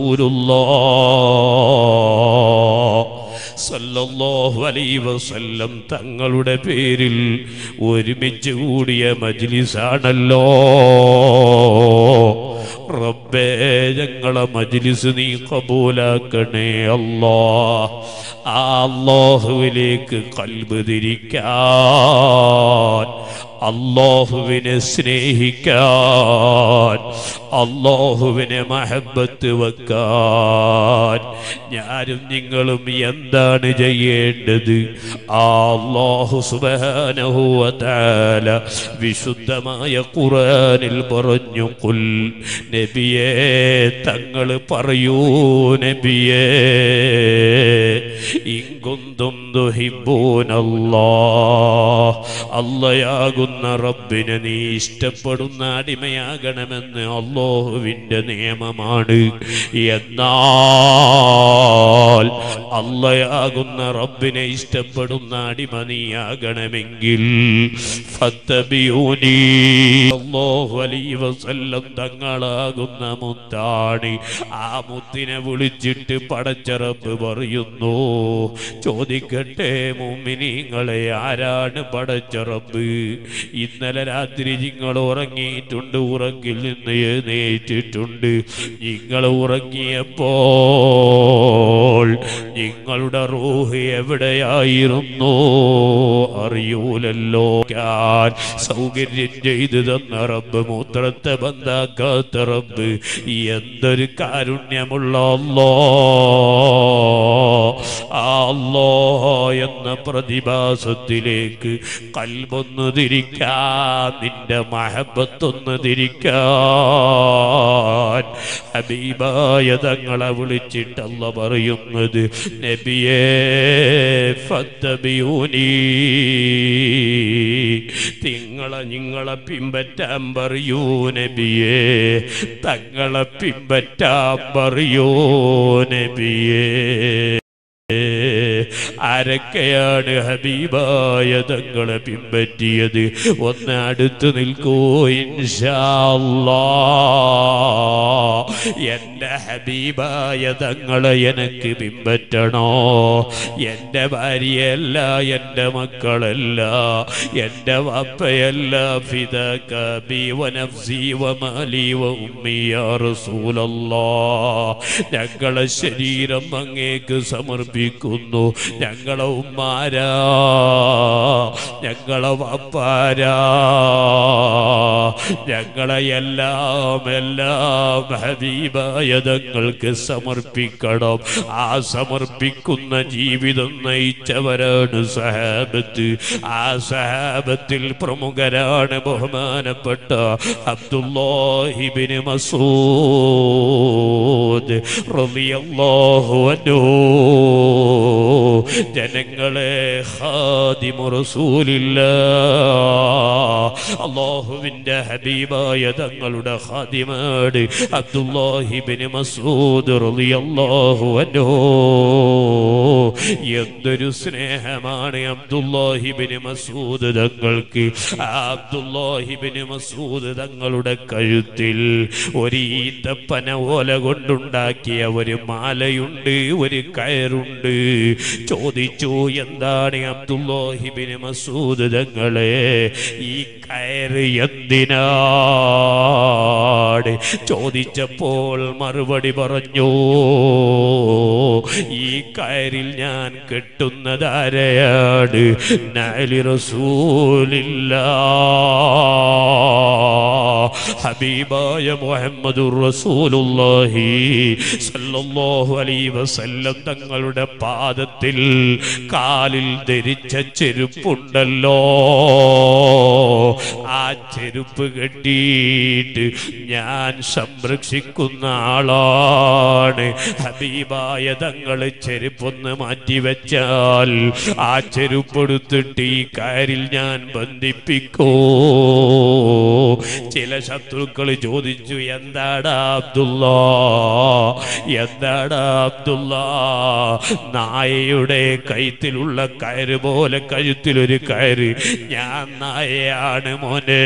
Speaker 1: റസൂലുള്ളാഹ് സല്ലല്ലാഹു അലൈഹി വസല്ലം തങ്ങളുടെ പേരിൽ ഒരുമിച്ച് കൂടിയ മജ്ലിസാണല്ലോ റബ്ബേ ഞങ്ങളെ മജ്ലിസ് നീ കബൂലാക്കണേ അല്ലാ ആ അല്ലാഹുവിലേക്ക് കൽബ് തിരിക്കാൻ അള്ളാഹുവിനെ സ്നേഹിക്കാൻ അള്ളാഹുവിനെ മഹബത്ത് വെക്കാൻ ഞാനും നിങ്ങളും എന്താണ് ചെയ്യേണ്ടത് ആ അള്ളാഹു സുബാനഹുവല വിശുദ്ധമായ ഖുറാനിൽ പറഞ്ഞു കുൽ നബിയേ തങ്ങൾ പറയൂ നബിയേ ഇങ്കുന്തും ദുഹിബൂനല്ലാ അല്ലയാകുന്ന റബ്ബിനെ നീ ഇഷ്ടപ്പെടുന്ന അടിമയാകണമെന്ന് അള്ളാഹുവിന്റെ നിയമമാണ് എന്നാൽ അല്ലയാകുന്ന റബ്ബിനെ ഇഷ്ടപ്പെടുന്ന അടിമ നീയാകണമെങ്കിൽ ഫത്തബിയൂനി അല്ലാഹു അലൈഹി വസല്ലം തങ്ങളാകുന്ന മുത്താണ് ആ മുത്തിനെ വിളിച്ചിട്ട് പടച്ച റബ്ബ് പറയുന്നു ചോദിക്കട്ടെ മുമ്മിനിങ്ങളെ ആരാണ് പടച്ച റബ്ബ് ഇന്നലെ രാത്രി നിങ്ങൾ ഉറങ്ങിയിട്ടുണ്ട് ഉറങ്ങിൽ നിന്ന് എഴുന്നേറ്റിട്ടുണ്ട് നിങ്ങൾ ഉറങ്ങിയപ്പോൾ നിങ്ങളുടെ റൂഹ് എവിടെയായിരുന്നു അറിയൂലല്ലോ ഞാൻ സൗകര്യം ചെയ്തു തന്ന റബ്ബ് മൂത്രത്തെ ബന്ധാക്കാത്ത റബ്ബ് എന്തൊരു കാരുണ്യമുള്ള അല്ലോ ആ അല്ലോ എന്ന പ്രതിഭാസത്തിലേക്ക് കൽബൊന്ന് തിരിക്കാൻ നിന്റെ മഹബത്തൊന്ന് തിരിക്കാൻ ഹബീബായ തങ്ങളെ വിളിച്ചിട്ടല്ല പറയുന്നത് നബിയേ ഫത്തബിയൂനീ തിങ്ങളെ നിങ്ങളെ പിമ്പറ്റാൻ പറയൂ നബിയേ തങ്ങളെ പിമ്പറ്റാൻ പറയൂ നബിയേ ആരൊക്കെയാണ് ഹബീബായ തങ്ങളെ പിമ്പറ്റിയത് ഒന്ന് അടുത്ത് നിൽക്കൂ ഇൻഷാല്ലാ എൻ്റെ ഹബീബായ തങ്ങളെ എനിക്ക് പിമ്പറ്റണോ എൻ്റെ ഭാര്യയല്ല എൻ്റെ മക്കളല്ല എൻ്റെ വാപ്പയല്ല ഫിദക ബി വനഫ്സി വമാലി വഉമ്മി യാ റസൂലല്ലാ ഞങ്ങളെ ശരീരം അങ്ങേക്ക് സമർപ്പിക്കുന്നു ഞങ്ങളെ ഉമ്മാരാ ഞങ്ങളെ വാപ്പാരാ ഞങ്ങളെ എല്ലാം എല്ലാം ഹബീബായ തങ്ങൾക്ക് സമർപ്പിക്കണം ആ സമർപ്പിക്കുന്ന ജീവിതം നയിച്ചവരാണ് സഹാബത്ത് ആ സഹാബത്തിൽ പ്രമുഖരാണ് ബഹുമാനപ്പെട്ട അബ്ദുല്ലാഹിബിന് മസൂദ് റളിയല്ലാഹു അൻഹു ജനങ്ങളെ ഖാദിമു റസൂലില്ല അള്ളാഹുവിൻ്റെ ഹബീബായ തങ്ങളുടെ ഖാദിമാട് അബ്ദുല്ലാഹിബിന് മസൂദ് റളിയല്ലാഹു അൻഹു എന്തൊരു സ്നേഹമാണ് അബ്ദുല്ലാഹിബിന് മസൂദ് തങ്ങൾക്ക് ആ അബ്ദുല്ലാഹിബിന് മസൂദ് തങ്ങളുടെ കഴുത്തിൽ ഒരു ഈത്തപ്പന ഓല കൊണ്ടുണ്ടാക്കിയ ഒരു മാലയുണ്ട് ഒരു കയറുണ്ട് ചോദിച്ചു എന്താണ് അബ്ദുല്ലാഹിബിന് മസൂദ് തങ്ങളെ ഈ കയറ് എന്തിനാണ് ചോദിച്ചപ്പോൾ മറുപടി പറഞ്ഞു ഈ കയറിൽ ഞാൻ കെട്ടുന്നതാരെയാണ് നലി റസൂലില്ല ഹബീബായ മുഹമ്മദുർ റസൂലുള്ളാഹി സല്ലല്ലാഹു അലൈഹി വസല്ലം തങ്ങളുടെ പാദത്തിൽ കാലിൽ ധരിച്ച ചെരുപ്പുണ്ടല്ലോ ആ ചെരുപ്പ് കെട്ടിയിട്ട് ഞാൻ സംരക്ഷിക്കുന്ന ആളാണ് ഹബീബായ തങ്ങൾ ചെരുപ്പൊന്ന് മാറ്റി വെച്ചാൽ ആ ചെരുപ്പെടുത്തിട്ട് ഈ കയറിൽ ഞാൻ ബന്ധിപ്പിക്കൂ ചില ശത്രുക്കൾ ചോദിച്ചു എന്താടാ അബ്ദുള്ള എന്താടാ അബ്ദുള്ള നായയുടെ കഴുത്തിലുള്ള കയറ് പോലെ കഴുത്തിലൊരു കയറ് ഞാൻ നായയാണ് മോനെ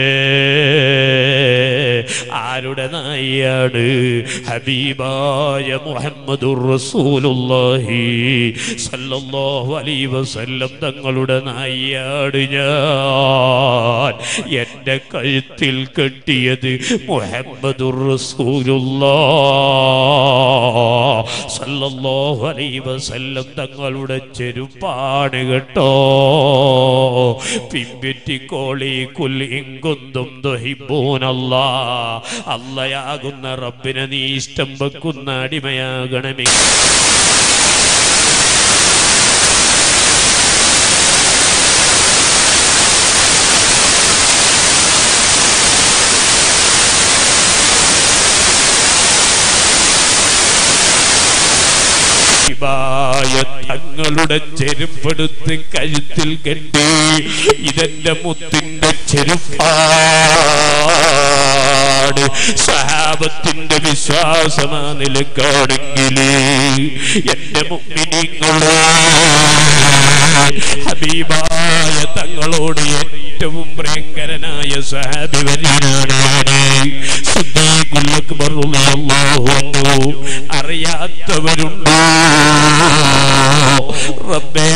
Speaker 1: ആരുടെ നായയാണ് ഹബീബായ മുഹമ്മദുർ റസൂലുള്ളാഹി സല്ലല്ലാഹു അലൈഹി വസല്ലം തങ്ങളുടെ നായയാണ് ഞാൻ എൻ്റെ കഴുത്തിൽ കെട്ടിയത് മുഹമ്മദുർ റസൂലുള്ളാഹ് സല്ലല്ലാഹു അലൈഹി വസല്ലം തങ്ങളുടെ ചെരുപ്പാണ് കേട്ടോ പിമ്പിറ്റിക്കോളി കുൽ ഇങ്കുന്തും ദുഹിബൂനല്ലാ അല്ലയാകുന്ന റബ്ബിനെ നീ ഇഷ്ടം വെക്കുന്ന അടിമയാകണമേ ഹബീബായ തങ്ങളുടെ ചെരുപ്പെടുത്ത് കഴുത്തിൽ കെട്ടി ഇതെന്റെ മുത്തിന്റെ ചെരുപ്പാട് സഹാബത്തിന്റെ വിശ്വാസമാ നിലക്കാണെങ്കിൽ എന്റെ മുമ്പിനിങ്ങളെ ഹബീബായ തങ്ങളോട് ഏറ്റവും പ്രിയങ്കരനായ സഹാബി വര്യനാണ് സിദ്ദീഖുൽ അക്ബർ റളിയല്ലാഹു അൻഹു അറിയാത്തവരുണ്ടോ റബ്ബേ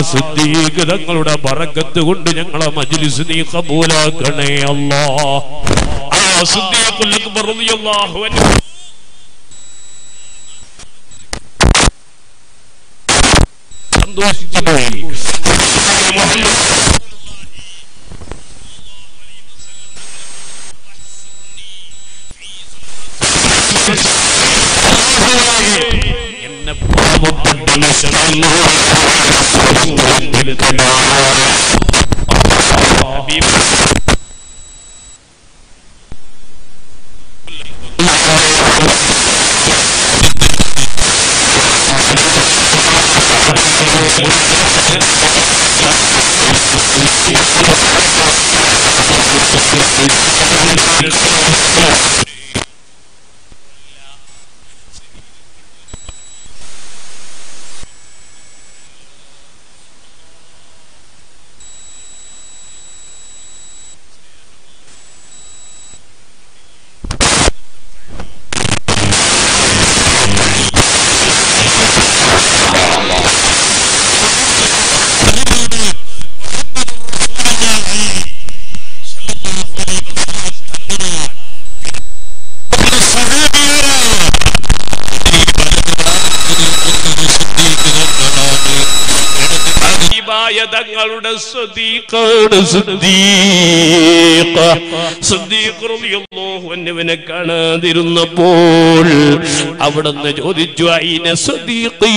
Speaker 1: സിദ്ദീഖ് തങ്ങളുടെ ബറക്കത്ത് കൊണ്ട് ഞങ്ങളെ മജ്ലിസ് നീ കബൂലാക്കണേ അല്ലാ ആ സിദ്ദീഖുൽ അക്ബർ റളിയല്ലാഹു അൻഹു സന്തോഷിച്ചു പോയി എന്നെ പാവപ്പെട്ട ഹബീബ് ഹബീബായ തങ്ങളുടെ സ്വദീഖാണ് സിദ്ദീഖ് സിദ്ദീഖ് റളിയല്ലാഹു അൻഹുവിനെ കാണാതിരുന്നപ്പോൾ അവിടുന്ന് ചോദിച്ചു അയിന സ്വദീഖി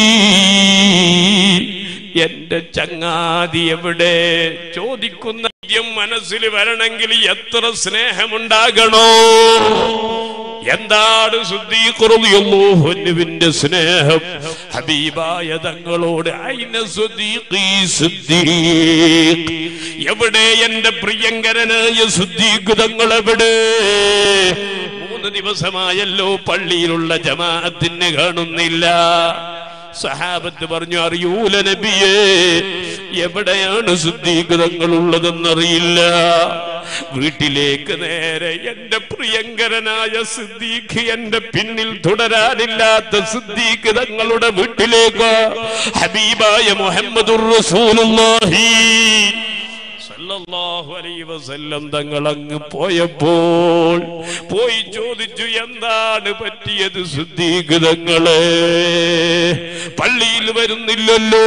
Speaker 1: എന്റെ ചങ്ങാതി എവിടെ ചോദിക്കുന്ന ചോദ്യം മനസ്സിൽ വരണമെങ്കിൽ എത്ര സ്നേഹമുണ്ടാകണോ എന്താണ് ശുദ്ധീകൃതിയുള്ളൂഹുവിന്റെ സ്നേഹം ഹബീബായ തങ്ങളോട് അയിന സുദ്ദീഖീ സുദ്ദീഖ് എവിടെ എന്റെ പ്രിയങ്കരനായ ശുദ്ധീകൃതങ്ങൾ എവിടെ മൂന്ന് ദിവസമായല്ലോ പള്ളിയിലുള്ള ജമാഅത്തിന് കാണുന്നില്ല സഹാബത്ത് പറഞ്ഞു അറിയൂല നബിയേ എവിടെയാണ് ശുദ്ധീകൃതങ്ങൾ ഉള്ളതെന്നറിയില്ല വീട്ടിലേക്ക് നേരെ എന്റെ പ്രിയങ്കരനായ സിദ്ദീഖ് എന്റെ പിന്നിൽ തുടരാനില്ലാത്ത സിദ്ദീഖ് തങ്ങളുടെ വീട്ടിലേക്ക് ഹബീബായ മുഹമ്മദുർ റസൂലുള്ളാഹി സല്ലല്ലാഹു അലൈഹി വസല്ലം തങ്ങൾ അങ്ങ് പോയപ്പോൾ പോയി ചോദിച്ചു എന്താണ് പറ്റിയത് ശുദ്ധീകൃതങ്ങളെ പള്ളിയിൽ വരുന്നില്ലല്ലോ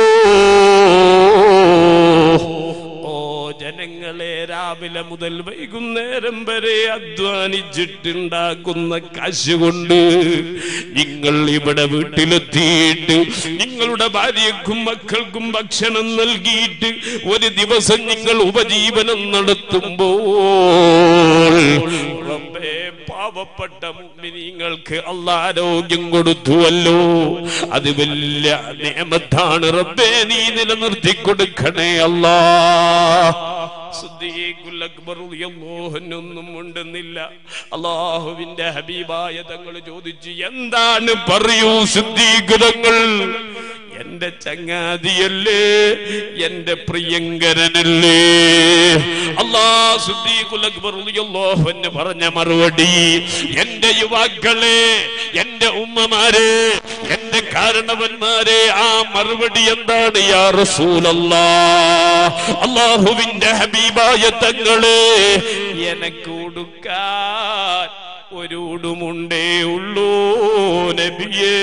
Speaker 1: ഓ ജനങ്ങളെ രാവിലെ മുതൽ വൈകുന്നേരം വരെ അധ്വാനിച്ചിട്ടുണ്ടാക്കുന്ന കാശ് കൊണ്ട് നിങ്ങൾ ഇവിടെ വീട്ടിലെത്തിയിട്ട് നിങ്ങളുടെ ഭാര്യക്കും മക്കൾക്കും ഭക്ഷണം നൽകിയിട്ട് ഒരു ദിവസം നിങ്ങൾ ഉപജീവനം നടത്തുമ്പോൾ റബ്ബേ പാവപ്പെട്ട മുഅ്മിനീങ്ങൾക്ക് അള്ളാ ആരോഗ്യം കൊടുത്തുവല്ലോ അത് വലിയ നിയമത്താണ് റബ്ബേ നീ നിലനിർത്തി കൊടുക്കണേ അല്ലാ സിദ്ദീഖുൽ അക്ബർ റളിയല്ലാഹു അൻഹു ഒന്നും ഉണ്ടെന്നില്ല അള്ളാഹുവിന്റെ ഹബീബായ തങ്ങൾ ചോദിച്ചു എന്താണ് പറയൂ സിദ്ദീഖ് തങ്ങൾ എന്റെ ചങ്ങാതിയല്ലേ എന്റെ പ്രിയങ്കരനല്ലേ അല്ലാ സിദ്ദീഖുൽ അക്ബർ റളിയല്ലാഹു അൻഹു പറഞ്ഞ മറുപടി എന്റെ യുവാക്കളെ എന്റെ ഉമ്മമാരെ എന്റെ കാരണവന്മാരെ ആ മറുപടി എന്താണ് യാ റസൂലല്ലാ അള്ളാഹുവിന്റെ ഹബീബായ തങ്ങളെ എനക്ക് കൊടുക്കാൻ ഒരു ഉടുമുണ്ടേ ഉള്ളൂ നബിയേ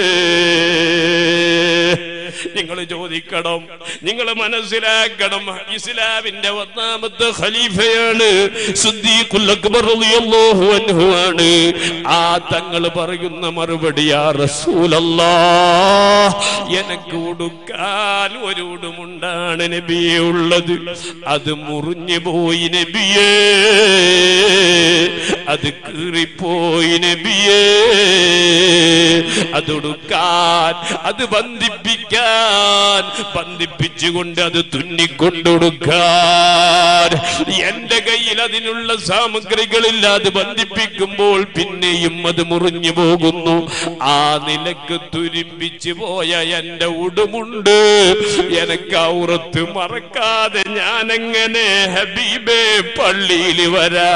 Speaker 1: നിങ്ങൾ ചോദിക്കണം നിങ്ങൾ മനസ്സിലാക്കണം ഇസ്ലാമിന്റെ ഒന്നാമത്തെ ഖലീഫയാണ് സിദ്ദീഖുൽ അക്ബർ റളിയല്ലാഹു അൻഹു ആണ് ആ തങ്ങൾ പറയുന്ന മറുപടി യാ റസൂലല്ലാ എനക്ക് ഉടുക്കാൻ ഒരു ഉടുമുണ്ടാണ് നബിയെ ഉള്ളത് അത് മുറിഞ്ഞു പോയി നബിയേ അത് കീറിപ്പോയി നബിയേ അതൊടുക്കാൻ അത് ബന്ധിപ്പിക്കാൻ ബന്ധിപ്പിച്ചുകൊണ്ട് അത് തുന്നിക്കൊണ്ടൊടുക്കാൻ എന്റെ കയ്യിൽ അതിനുള്ള സാമഗ്രികളില്ല അത് ബന്ധിപ്പിക്കുമ്പോൾ പിന്നെയും അത് മുറിഞ്ഞു പോകുന്നു ആ നിലക്ക് തുരുമ്പിച്ചു പോയ എന്റെ ഉടുമുണ്ട് എനക്ക് ഔറത്ത് മറക്കാതെ ഞാനെങ്ങനെ ഹബീബേ പള്ളിയിൽ വരാ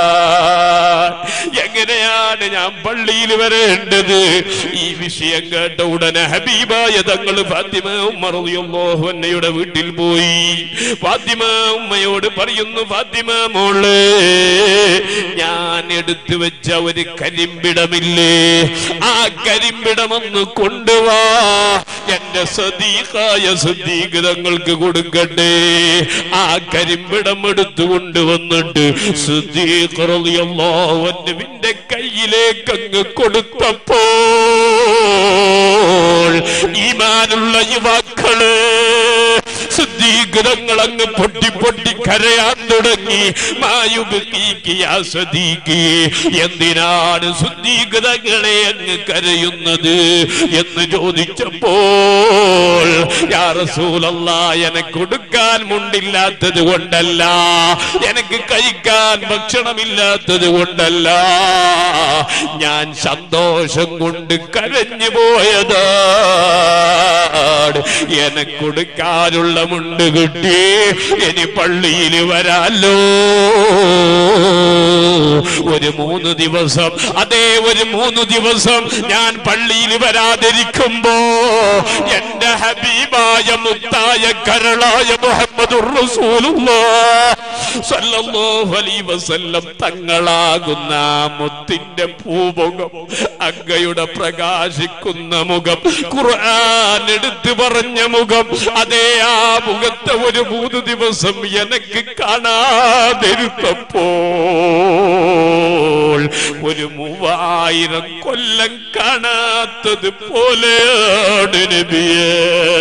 Speaker 1: എങ്ങനെയാണ് ഞാൻ പള്ളിയിൽ വരേണ്ടത് ഈ വിഷയം കേട്ട ഉടനെ ഹബീബായ തങ്ങൾ ഫാത്തിമ ഉമ്മ റളിയല്ലാഹു അൻഹയുടെ വീട്ടിൽ പോയി ഫാത്തിമ ഉമ്മയോട് പറയുന്നു ഫാത്തിമ മോള് ഞാൻ എടുത്തു വെച്ച ഒരു കരിമ്പിടമില്ലേ ആ കരിമ്പിടമൊന്ന് കൊണ്ടുവാ എന്റെ സദീഖായ സദീകതങ്ങൾക്ക് കൊടുക്കട്ടെ ആ കരിമ്പിടം എടുത്തു കൊണ്ടുവന്നിട്ട് സുദ്ദീഖറിന്റെ കയ്യിലേക്ക് അങ്ങ് കൊടുത്തപ്പോൾ ഈമാനുള്ള യുവാക്കള് ശുദ്ധീകൃതങ്ങൾ അങ്ങ് പൊട്ടി പൊട്ടി കരയാൻ തുടങ്ങി മായുബീക്കി എന്തിനാണ് ശുദ്ധീകൃതങ്ങളെ അങ്ങ് കരയുന്നത് എന്ന് ചോദിച്ചപ്പോൾ യാ റസൂലല്ല എനക്ക് കൊടുക്കാൻ മുണ്ടില്ലാത്തത് കൊണ്ടല്ല എനിക്ക് കഴിക്കാൻ ഭക്ഷണമില്ലാത്തത് കൊണ്ടല്ല ഞാൻ സന്തോഷം കൊണ്ട് കരഞ്ഞു പോയതാണ് എനക്ക് കൊടുക്കാനുള്ള മുണ്ട് കിട്ടി ഇനി പള്ളിയിൽ വരാലോ ഒരു മൂന്ന് ദിവസം അതേ ഒരു മൂന്ന് ദിവസം ഞാൻ പള്ളിയിൽ വരാതിരിക്കുമ്പോ എന്റെ ഹബീബായ മുത്തായ കരളായ മുഹമ്മദ് വസല്ലം തങ്ങളാകുന്ന ആ മുത്തിന്റെ പൂമുഖം അങ്ങയുടെ പ്രകാശിക്കുന്ന മുഖം ഖുർആൻ എടുത്തു പറഞ്ഞ മുഖം അതേ ആ മുഖത്തെ ഒരു മൂന്ന് ദിവസം എനിക്ക് കാണാതിരുത്തപ്പോൾ ഒരു മൂവായിരം കൊല്ലം കാണാത്തത് പോലെയാണ് നബിയേ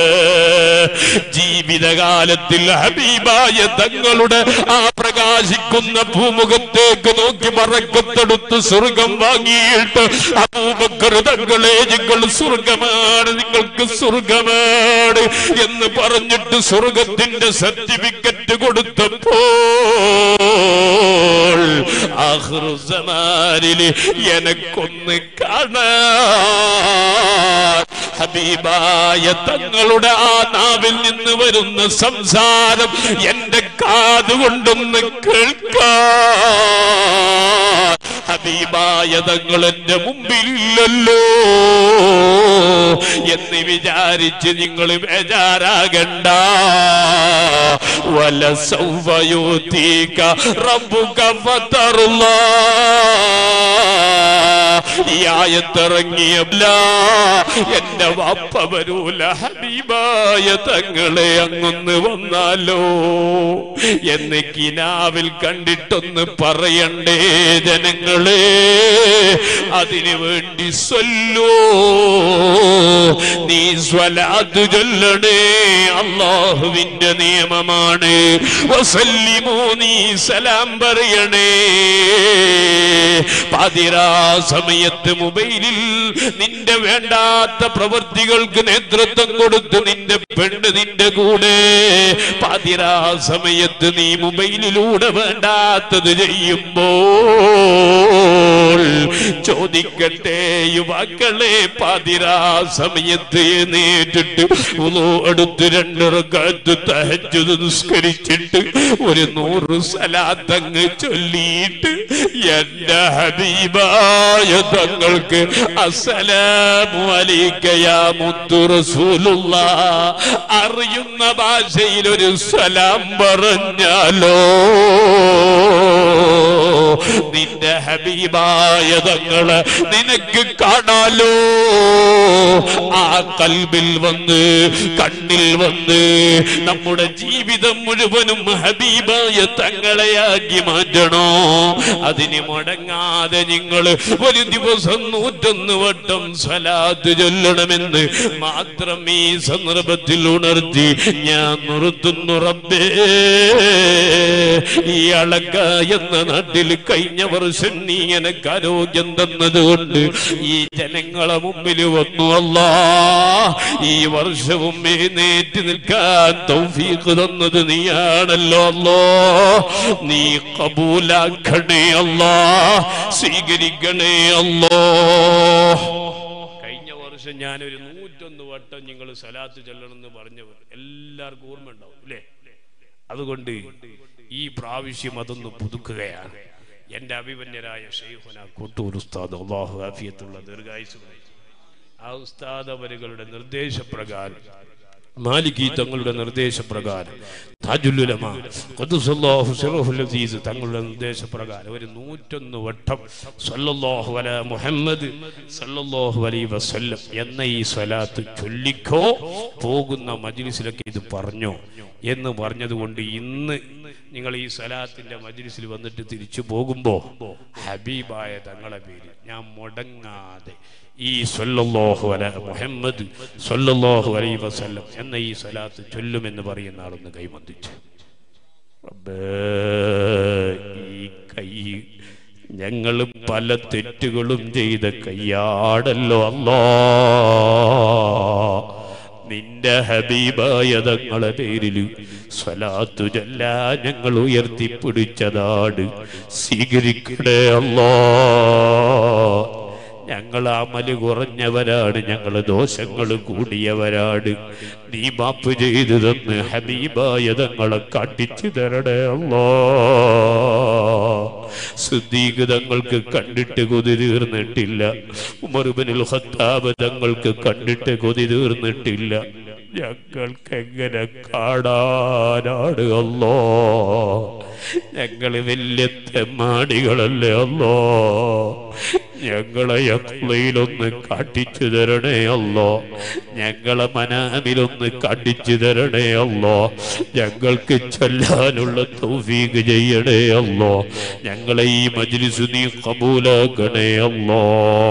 Speaker 1: ജീവിതകാലത്തിൽ ഹബീബായ തങ്ങളുടെ ആ പ്രകാശിക്കുന്ന ഭൂമുഖത്തേക്ക് നോക്കി മറക്കത്തെടുത്ത് സ്വർഗം വാങ്ങിയിട്ട് അബൂബക്കർ തങ്ങളെ നിങ്ങൾ സ്വർഗമാണ് നിങ്ങൾക്ക് സ്വർഗമാണ് എന്ന് പറഞ്ഞിട്ട് സ്വർഗത്തിന്റെ സർട്ടിഫിക്കറ്റ് കൊടുത്തപ്പോൾ ആഹ്റുസമാരില് എനക്കൊന്ന് കാണാൻ ഹബീബായ തങ്ങളുടെ ആ നാവിൽ നിന്ന് വരുന്ന സംസാരം എന്റെ കാതുകൊണ്ടൊന്ന് കേൾക്കാൻ ഹബീബായ തങ്ങൾ എന്റെ മുമ്പില്ലല്ലോ എന്ന് വിചാരിച്ച് നിങ്ങൾ ബേജാരാകണ്ട വല സൗവയോത്തീക റബ്ബുക ഫതറുള്ള ഈ ആയത്തിറങ്ങിയല്ല എന്റെ വാപ്പ വരൂല ഹബീബായ തങ്ങളെ അങ്ങൊന്ന് വന്നാലോ എന്ന് കിനാവിൽ കണ്ടിട്ടൊന്ന് പറയണ്ടേ ജനങ്ങളെ അതിനു വേണ്ടി സൊല്ലോ നീ സ്വലാത്ത് ചൊല്ലണേ അള്ളാഹുവിന്റെ നിയമമാണ് വസല്ലിമോ നീ സലാം പറയണേ പാതിരാ സമയത്ത് മൊബൈലിൽ നിന്റെ വേണ്ടാത്ത പ്രവൃത്തികൾക്ക് നേതൃത്വം കൊടുത്ത് നിന്റെ പെണ്ണ് നിന്റെ കൂടെ പാതിരാ സമയത്ത് നീ മൊബൈലിലൂടെ വേണ്ടാത്തത് ചെയ്യുമ്പോൾ ചോദിക്കട്ടെ യുവാക്കളെ പാതിരാ സമയത്ത് നേരിട്ട് എടുത്ത് രണ്ടിറക്കത്ത് തഹജുദ് നിസ്കരിച്ചിട്ട് ഒരു നൂറ് സലാത്തങ്ങ് ചൊല്ലിയിട്ട് എന്റെ ഹബീബായ തങ്ങൾക്ക് അസ്സലാമു അലൈക്കയാ മുത്തു റസൂലുള്ള അറിയുന്ന ഭാഷയിൽ ഒരു സലാം പറഞ്ഞാലോ നിന്റെ ഹബീബായ തങ്ങള് നിനക്ക് കാണാലോ ആ കൽബിൽ വന്ന് കണ്ണിൽ വന്ന് നമ്മുടെ ജീവിതം മുഴുവനും ഹബീബായ തങ്ങളെയാക്കി മാറ്റണോ അതിന് മുടങ്ങാതെ നിങ്ങൾ ഒരു ദിവസം നൂറ്റൊന്ന് വട്ടം സ്വലാത്ത് ചൊല്ലണമെന്ന് മാത്രം ഈ സന്ദർഭത്തിൽ ഉണർത്തി ഞാൻ നിർത്തുന്നു റബ്ബേ ഈ അളക്ക എന്ന നാട്ടിൽ കഴിഞ്ഞ വർഷം നീ എനിക്ക് ആരോഗ്യം തന്നതുകൊണ്ട് ഈ ജനങ്ങളെ മുമ്പിൽ വന്നു അല്ലാ ഈ വർഷവും എഴുന്നേറ്റ് നിൽക്കാൻ തൗഫീഖ് തന്നത് നീയാണല്ലോ അല്ലോ നീ കബൂലാക്കണേ അല്ലാ സ്വീകരിക്കണേ അല്ലോ കഴിഞ്ഞ വർഷം ഞാനൊരു നൂറ്റൊന്ന് വട്ടം നിങ്ങൾ സലാത്ത് ചെല്ലണമെന്ന് പറഞ്ഞവർ എല്ലാവർക്കും ഓർമ്മ ഉണ്ടാവും അല്ലേ അതുകൊണ്ട് ഈ പ്രാവശ്യം അതൊന്ന് പുതുക്കുകയാണ് എന്റെ അഭിമന്യരായ ഷെയ്ഖുന കൂട്ടൂർ ഉസ്താദ് അള്ളാഹു ആഫിയത്തുള്ള ദീർഘായുസ് ആ ഉസ്താദ് അവരുകളുടെ നിർദ്ദേശപ്രകാരം മാലികി തങ്ങളുടെ നിർദ്ദേശപ്രകാരം താജുല്ലുലമ ഖുദ്ദുസല്ലാഹു സിറഹുൽ അസീസ് തങ്ങളുടെ നിർദ്ദേശപ്രകാരം ഒരു നൂറ്റൊന്ന് വട്ടം സല്ലല്ലാഹു അല മുഹമ്മദ് സല്ലല്ലാഹു അലൈഹി വസല്ലം എന്ന ഈ സ്വലാത്ത് ചൊല്ലിക്കോ പോകുന്ന മജ്ലിസിലൊക്കെ ഇത് പറഞ്ഞോ എന്ന് പറഞ്ഞതുകൊണ്ട് ഇന്ന് നിങ്ങൾ ഈ സ്വലാത്തിന്റെ മജ്ലിസിൽ വന്നിട്ട് തിരിച്ചു പോകുമ്പോ ഹബീബായ തങ്ങളെ പേര് ഞാൻ മുടങ്ങാതെ ഈ സല്ലല്ലാഹു അല മുഹമ്മദ് സല്ലല്ലാഹു അലൈഹി വസല്ലം എന്ന ഈ സ്വലാത്ത് ചൊല്ലുമെന്ന് പറയുന്ന ആളൊന്ന് കൈമന്തിച്ചു റബ്ബേ, ഈ കൈ ഞങ്ങൾ പല തെറ്റുകളും ചെയ്ത കയ്യാടല്ലോ അല്ലാ നിന്റെ ഹബീബായ തങ്ങളെ പേരിൽ സ്വലാത്തു ചൊല്ലാ ഞങ്ങൾ ഉയർത്തിപ്പിടിച്ചതാണ് സ്വീകരിക്കണേ അല്ലാ ഞങ്ങൾ അമല് കുറഞ്ഞവരാണ് ഞങ്ങൾ ദോഷങ്ങൾ കൂടിയവരാണ് നീ മാപ്പ് ചെയ്തു തന്ന് ഹബീബായ തങ്ങളെ കാട്ടിച്ചു തരണേ അല്ലോ സുദ്ദീഖ് തങ്ങൾക്ക് കണ്ടിട്ട് കൊതി തീർന്നിട്ടില്ല ഉമർബിനുൽ ഖത്താബ് തങ്ങൾക്ക് കണ്ടിട്ട് കൊതി തീർന്നിട്ടില്ല ഞങ്ങൾക്ക് എങ്ങനെ കാണാനാണ് അല്ലോ ഞങ്ങള് വലിയ തെമ്മാടികളല്ലേ അല്ലോ ഞങ്ങളെ യക്ലയിലൊന്ന് കാട്ടിച്ചു തരണേ അല്ലോ ഞങ്ങളെ മനാമിലൊന്ന് കാട്ടിച്ചു തരണേ അല്ലോ ഞങ്ങൾക്ക് ചൊല്ലാനുള്ള തൗഫീഖ് ചെയ്യണേ അല്ലോ ഞങ്ങളെ ഈ മജ്ലിസ് നീ കബൂലാക്കണേ അല്ലോ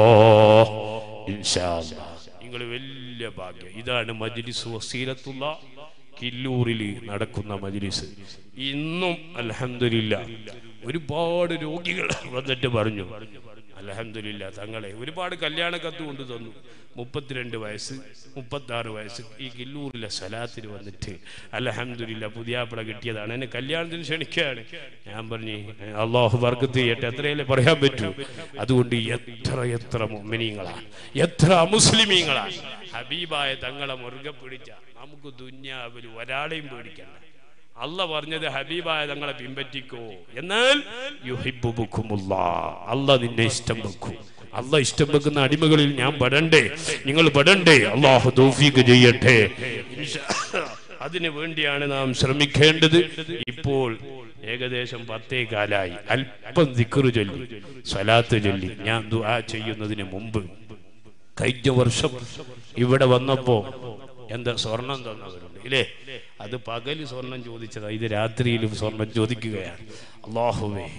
Speaker 1: ഇൻഷാ നിങ്ങൾ വലിയ ഭാഗ്യം ഇതാണ് മജ്ലിസ് വസീലത്തുള്ള കില്ലൂരിൽ നടക്കുന്ന മജ്ലിസ് ഇന്നും അൽഹംദുലില്ല ഒരുപാട് രോഗികൾ വന്നിട്ട് പറഞ്ഞു അലഹമില്ല തങ്ങളെ ഒരുപാട് കല്യാണ കത്ത് കൊണ്ട് തന്നു മുപ്പത്തിരണ്ട് വയസ്സ് മുപ്പത്തി ആറ് വയസ്സ് ഈ കില്ലൂരിലെ സ്ഥലത്തിന് വന്നിട്ട് അലഹമില്ല പുതിയാപ്പിള കിട്ടിയതാണ് എന്നെ കല്യാണത്തിന് ക്ഷണിക്കുകയാണ് ഞാൻ പറഞ്ഞു അള്ളാഹു വർഗത്ത് ചെയ്യട്ടെ എത്രയല്ലേ പറയാൻ പറ്റൂ അതുകൊണ്ട് എത്ര എത്ര മുമ്മിനീങ്ങളാണ് എത്ര അമുസ്ലിമീങ്ങളാണ് ഹബീബായ തങ്ങളെ മുറുകെ പിടിച്ച നമുക്ക് ദുന്യാവിൽ ഒരാളെയും പേടിക്കണ്ട അല്ല പറഞ്ഞത് ഹബീബായ തങ്ങളെ പിൻപറ്റിക്കോ എന്നാൽ യുഹിബുബുക്കുമുള്ള അല്ല നിന്നെ ഇഷ്ടം വെക്കും അല്ല ഇഷ്ടം വെക്കുന്ന അടിമകളിൽ ഞാൻ പെടണ്ടേ നിങ്ങൾ പെടണ്ടേ അള്ളാഹു തൗഫീഖ് ചെയ്യട്ടെ ഇൻഷാ അതിനു വേണ്ടിയാണ് നാം ശ്രമിക്കേണ്ടത് ഇപ്പോൾ ഏകദേശം പത്തേ കാലായി അല്പം ദിക്റ് ചൊല്ലി സ്വലാത്ത് ചൊല്ലി ഞാൻ ദുആ ചെയ്യുന്നതിന് മുമ്പ് കഴിഞ്ഞ വർഷം ഇവിടെ വന്നപ്പോ എന്താ സ്വർണം തന്നവരുണ്ട് ഇല്ലേ അത് പകല് സ്വർണം ചോദിച്ചതാ ഇത് രാത്രിയിലും സ്വർണം ചോദിക്കുകയാണ് അള്ളാഹുവേ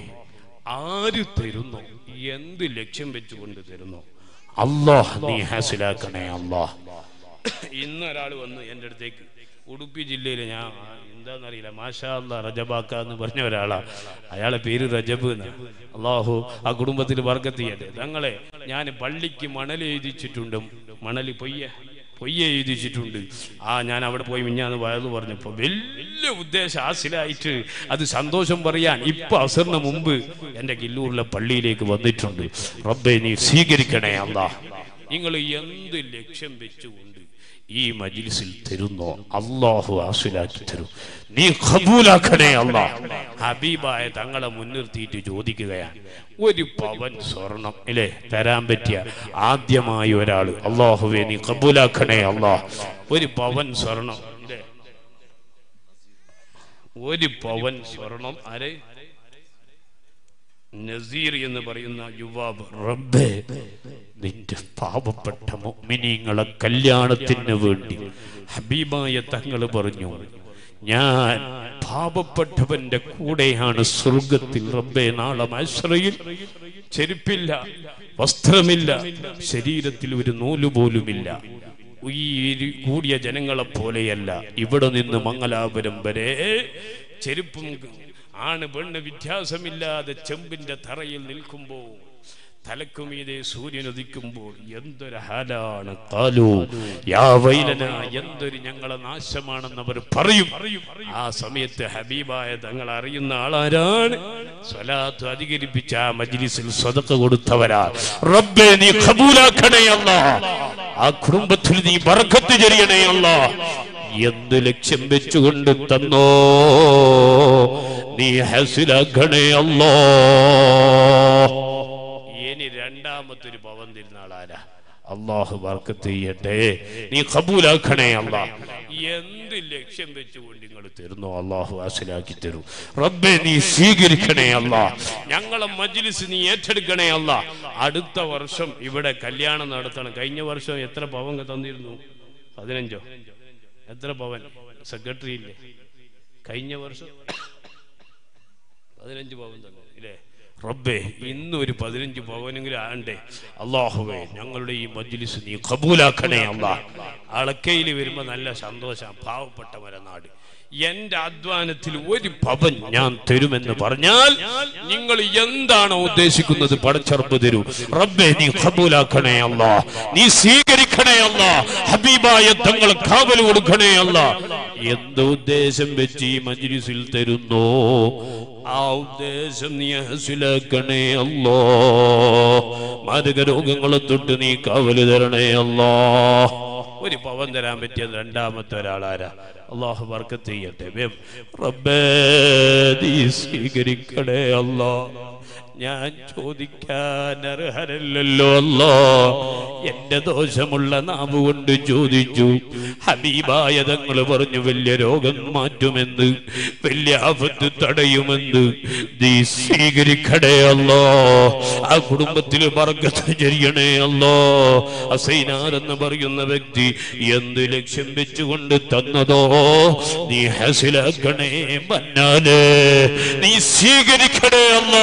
Speaker 1: ആര് തരുന്നു എന്ത് ലക്ഷ്യം വെച്ചുകൊണ്ട് തരുന്നു അള്ളാഹ് നീ ഹാസിലാക്കണേ അള്ളാഹ് ഇന്ന് ഒരാൾ വന്ന് എൻ്റെ അടുത്തേക്ക് ഉടുപ്പി ജില്ലയിൽ ഞാൻ എന്താണെന്നറിയില്ല മാഷാ അല്ലാ റജബാക്ക എന്ന് പറഞ്ഞ ഒരാളാ അയാളെ പേര് റജബ് എന്നാ അള്ളാഹു ആ കുടുംബത്തിൽ വർഗത്ത് ചെയ്യട്ടെ തങ്ങളെ ഞാൻ പള്ളിക്ക് മണൽ എഴുതിച്ചിട്ടുണ്ട് മണൽ പൊയ്യ പൊയ്യ എഴുതിച്ചിട്ടുണ്ട് ആ ഞാൻ അവിടെ പോയി മിഞ്ഞാന്ന് വയത് പറഞ്ഞപ്പോ വലിയ ഉദ്ദേശം ആസിലായിട്ട് അത് സന്തോഷം പറയാൻ ഇപ്പൊ അസറിന് മുമ്പ് എന്റെ കില്ലൂരിലെ പള്ളിയിലേക്ക് വന്നിട്ടുണ്ട് റബ്ബെ നീ സ്വീകരിക്കണേ അല്ലാ നിങ്ങൾ എന്ത് ലക്ഷ്യം വെച്ചുകൊണ്ട് ഈ മജിലിസിൽ തരുന്നോ അള്ളാഹു ആസുലാക്കി തരും നീ ഖബൂലാക്കണേ അല്ലാ ഹബീബായ തങ്ങളെ മുൻനിർത്തിയിട്ട് ചോദിക്കുകയാണ് ഒരു പവൻ സ്വർണം ഇല്ലേ തരാൻ പറ്റിയ ആദ്യമായി ഒരാൾ അള്ളാഹുവെ നീ കബൂലാക്കണേ അല്ലാ ഒരു പവൻ സ്വർണം ഇല്ലേ ഒരു പവൻ സ്വർണം ആരെ നസീർ എന്ന് പറയുന്ന യുവാവ് റബ്ബേ നിന്റെ പാവപ്പെട്ട മുഅ്മിനീങ്ങളെ കല്യാണത്തിന് വേണ്ടി ഹബീബായ തങ്ങൾ പറഞ്ഞു ഞാൻ പാവപ്പെട്ടവന്റെ കൂടെയാണ് സ്വർഗത്തിൽ റബ്ബേ നാളെ മശ്രയിൽ ചെരുപ്പില്ല വസ്ത്രമില്ല ശരീരത്തിൽ ഒരു നൂല് പോലുമില്ല ഈ കൂടിയ ജനങ്ങളെ പോലെയല്ല ഇവിടെ നിന്ന് മംഗലാപുരം വരെ ചെരുപ്പും ആണ് പെണ്ണ് വ്യത്യാസമില്ലാതെ ചെമ്പിന്റെ തറയിൽ നിൽക്കുമ്പോൾ തലക്കുമീതെ സൂര്യൻ ഉദിക്കുമ്പോൾ എന്തൊരു ഹാലാണ് കാലു യാ വൈലന എന്തൊരു ഞങ്ങളെ നാശമാണെന്ന് അവർ പറയും ആ സമയത്ത് ഹബീബായ തങ്ങൾ അറിയുന്ന ആളാരാണ് സ്വലാത്ത് അധികരിപ്പിച്ച ആ മജ്ലിസിൽ സ്വതക്ക കൊടുത്തവരാ റബ്ബേ നീ ഖബൂലാക്കണേ അല്ല ആ കുടുംബത്തിൽ നീ ബർക്കത്ത് ചെറിയണേ അല്ല എന്ത് ലക്ഷ്യം വെച്ചുകൊണ്ട് തന്നോ നീ ഹസിലാക്കണേ അല്ലോ ഇനി രണ്ടാമത്തെ ഒരു പവൻ തിരുന്നാൾ ആരാ അള്ളാഹു ബർക്കത്ത് ചെയ്യട്ടെ നീ കബൂലാക്കണേ അല്ലാ എന്ത് ലക്ഷ്യം വെച്ചുകൊണ്ട് നിങ്ങൾ തരുന്നു അള്ളാഹു ഹാസിലാക്കി തരൂ റബ്ബെ നീ സ്വീകരിക്കണേ അല്ല ഞങ്ങളെ മജ്ലിസ് നീ ഏറ്റെടുക്കണേ അല്ല അടുത്ത വർഷം ഇവിടെ കല്യാണം നടത്തണം കഴിഞ്ഞ വർഷം എത്ര പവൻ തന്നിരുന്നു പതിനഞ്ചോ എത്ര പവൻ സെക്രട്ടറി ഇല്ലേ കഴിഞ്ഞ വർഷം പതിനഞ്ച് പവൻ തന്നെ ഇല്ലേ റബ്ബേ ഇന്ന് ഒരു പതിനഞ്ച് പവനെങ്കിലും ആണ്ടേ അള്ളാഹുവേ ഞങ്ങളുടെ ഈ മജ്ലിസ് നീ കബൂലാക്കണേ അല്ലാ അളക്കയിൽ വരുമ്പോ നല്ല സന്തോഷം പാവപ്പെട്ട മരനാട് എന്റെ അധ്വാനത്തിൽ ഒരു പവൻ ഞാൻ തരുമെന്ന് പറഞ്ഞാൽ നിങ്ങൾ എന്താണോ ഉദ്ദേശിക്കുന്നത് പടച്ചറപ്പ് തരൂ റബ്ബേ നീ കബൂലാക്കണേ അല്ല നീ സ്വീകരിക്കണേ അല്ല ഹബീബായ തങ്ങൾ കാവൽ കൊടുക്കണേ അല്ല എന്ത് ഉദ്ദേശം വെച്ച് ഈ മജ്ലിസിൽ തരുന്നോ ആ ഉദ്ദേശം നീ ഹസിലാക്കണേ അല്ലോ മാരക രോഗങ്ങളെ തൊട്ട് നീ കാവല് തരണേ അല്ലോ ഒരു പവൻ തരാൻ പറ്റിയത് രണ്ടാമത്തെ ഒരാളാരാ അള്ളാഹു വർക്കത്ത് ചെയ്യട്ടെ വേം റബ്ബേ നീ സ്വീകരിക്കണേ അല്ലോ ഞാൻ ചോദിക്കാൻ അർഹരല്ലല്ലോ അല്ലോ എന്റെ ദോഷമുള്ള നാവ് കൊണ്ട് ചോദിച്ചു ഹബീബായ തങ്ങൾ പറഞ്ഞു വലിയ രോഗം മാറ്റുമെന്ന് വലിയ ആപത്ത് തടയുമെന്ന് നീ സ്വീകരിക്കണേ അല്ലോ ആ കുടുംബത്തിൽ വർഗത്ത് ചെയ്യണേ അല്ലോ അസൈനാർ എന്ന് പറയുന്ന വ്യക്തി എന്ത് ലക്ഷ്യം വെച്ചുകൊണ്ട് തന്നതോ നീ ഹസിലാക്കണേ മന്നാലേ നീ സ്വീകരിക്കണേ അല്ലോ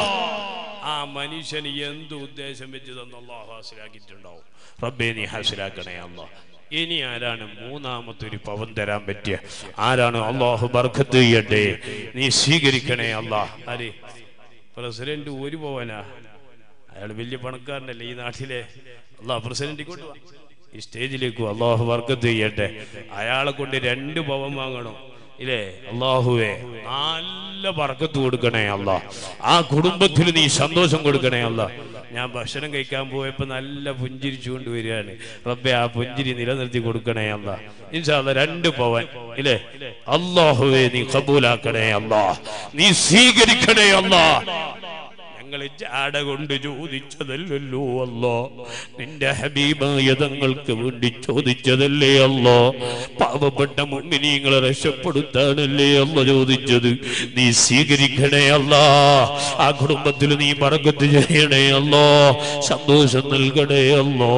Speaker 1: ആ മനുഷ്യന് എന്ത് ഉദ്ദേശം വെച്ച് തന്ന അള്ളാഹു ഹാസിലാക്കിയിട്ടുണ്ടാവും റബ്ബേ നീ ഹാസിലാക്കണേ അല്ല ഇനി ആരാണ് മൂന്നാമത്തെ ഒരു പവൻ തരാൻ പറ്റിയ ആരാണ് അള്ളാഹു ബർക്കത്ത് ചെയ്യട്ടെ നീ സ്വീകരിക്കണേ അല്ല ആര് പ്രസിഡന്റ് ഒരു പവനാ അയാൾ വലിയ പണക്കാരനല്ലേ ഈ നാട്ടിലെ അള്ളാഹ് പ്രസിഡന്റ് കൊണ്ടുവാ ഈ സ്റ്റേജിലേക്ക് അള്ളാഹു വർക്കത്ത് ചെയ്യട്ടെ അയാളെ കൊണ്ട് രണ്ട് പവൻ വാങ്ങണം ഇല്ലേ അള്ളാഹുവേ നല്ല പറക്കത്ത് കൊടുക്കണേ അല്ല ആ കുടുംബത്തിൽ നീ സന്തോഷം കൊടുക്കണേ അല്ല ഞാൻ ഭക്ഷണം കഴിക്കാൻ പോയപ്പോ നല്ല പുഞ്ചിരിച്ചുകൊണ്ട് വരികയാണ് റബ്ബെ ആ പുഞ്ചിരി നിലനിർത്തി കൊടുക്കണേ അല്ല ഇൻഷാല്ല രണ്ട് പവൻ ഇല്ലേ അള്ളാഹുവേ നീ കബൂലാക്കണേ അല്ല നീ സ്വീകരിക്കണേ അല്ല ഞങ്ങൾ ജാട കൊണ്ട് ചോദിച്ചതല്ലല്ലോ അല്ലോ നിന്റെ ഹബീബായ തങ്ങൾക്ക് വേണ്ടി ചോദിച്ചതല്ലേ അല്ലോ പാവപ്പെട്ട മുമ്മിനിങ്ങളെ രക്ഷപ്പെടുത്താനല്ലേ അല്ല ചോദിച്ചത് നീ സ്വീകരിക്കണേ അല്ല ആ കുടുംബത്തിൽ നീ പറക്കത്ത് ചെയ്യണേ അല്ലോ സന്തോഷം നൽകണേ അല്ലോ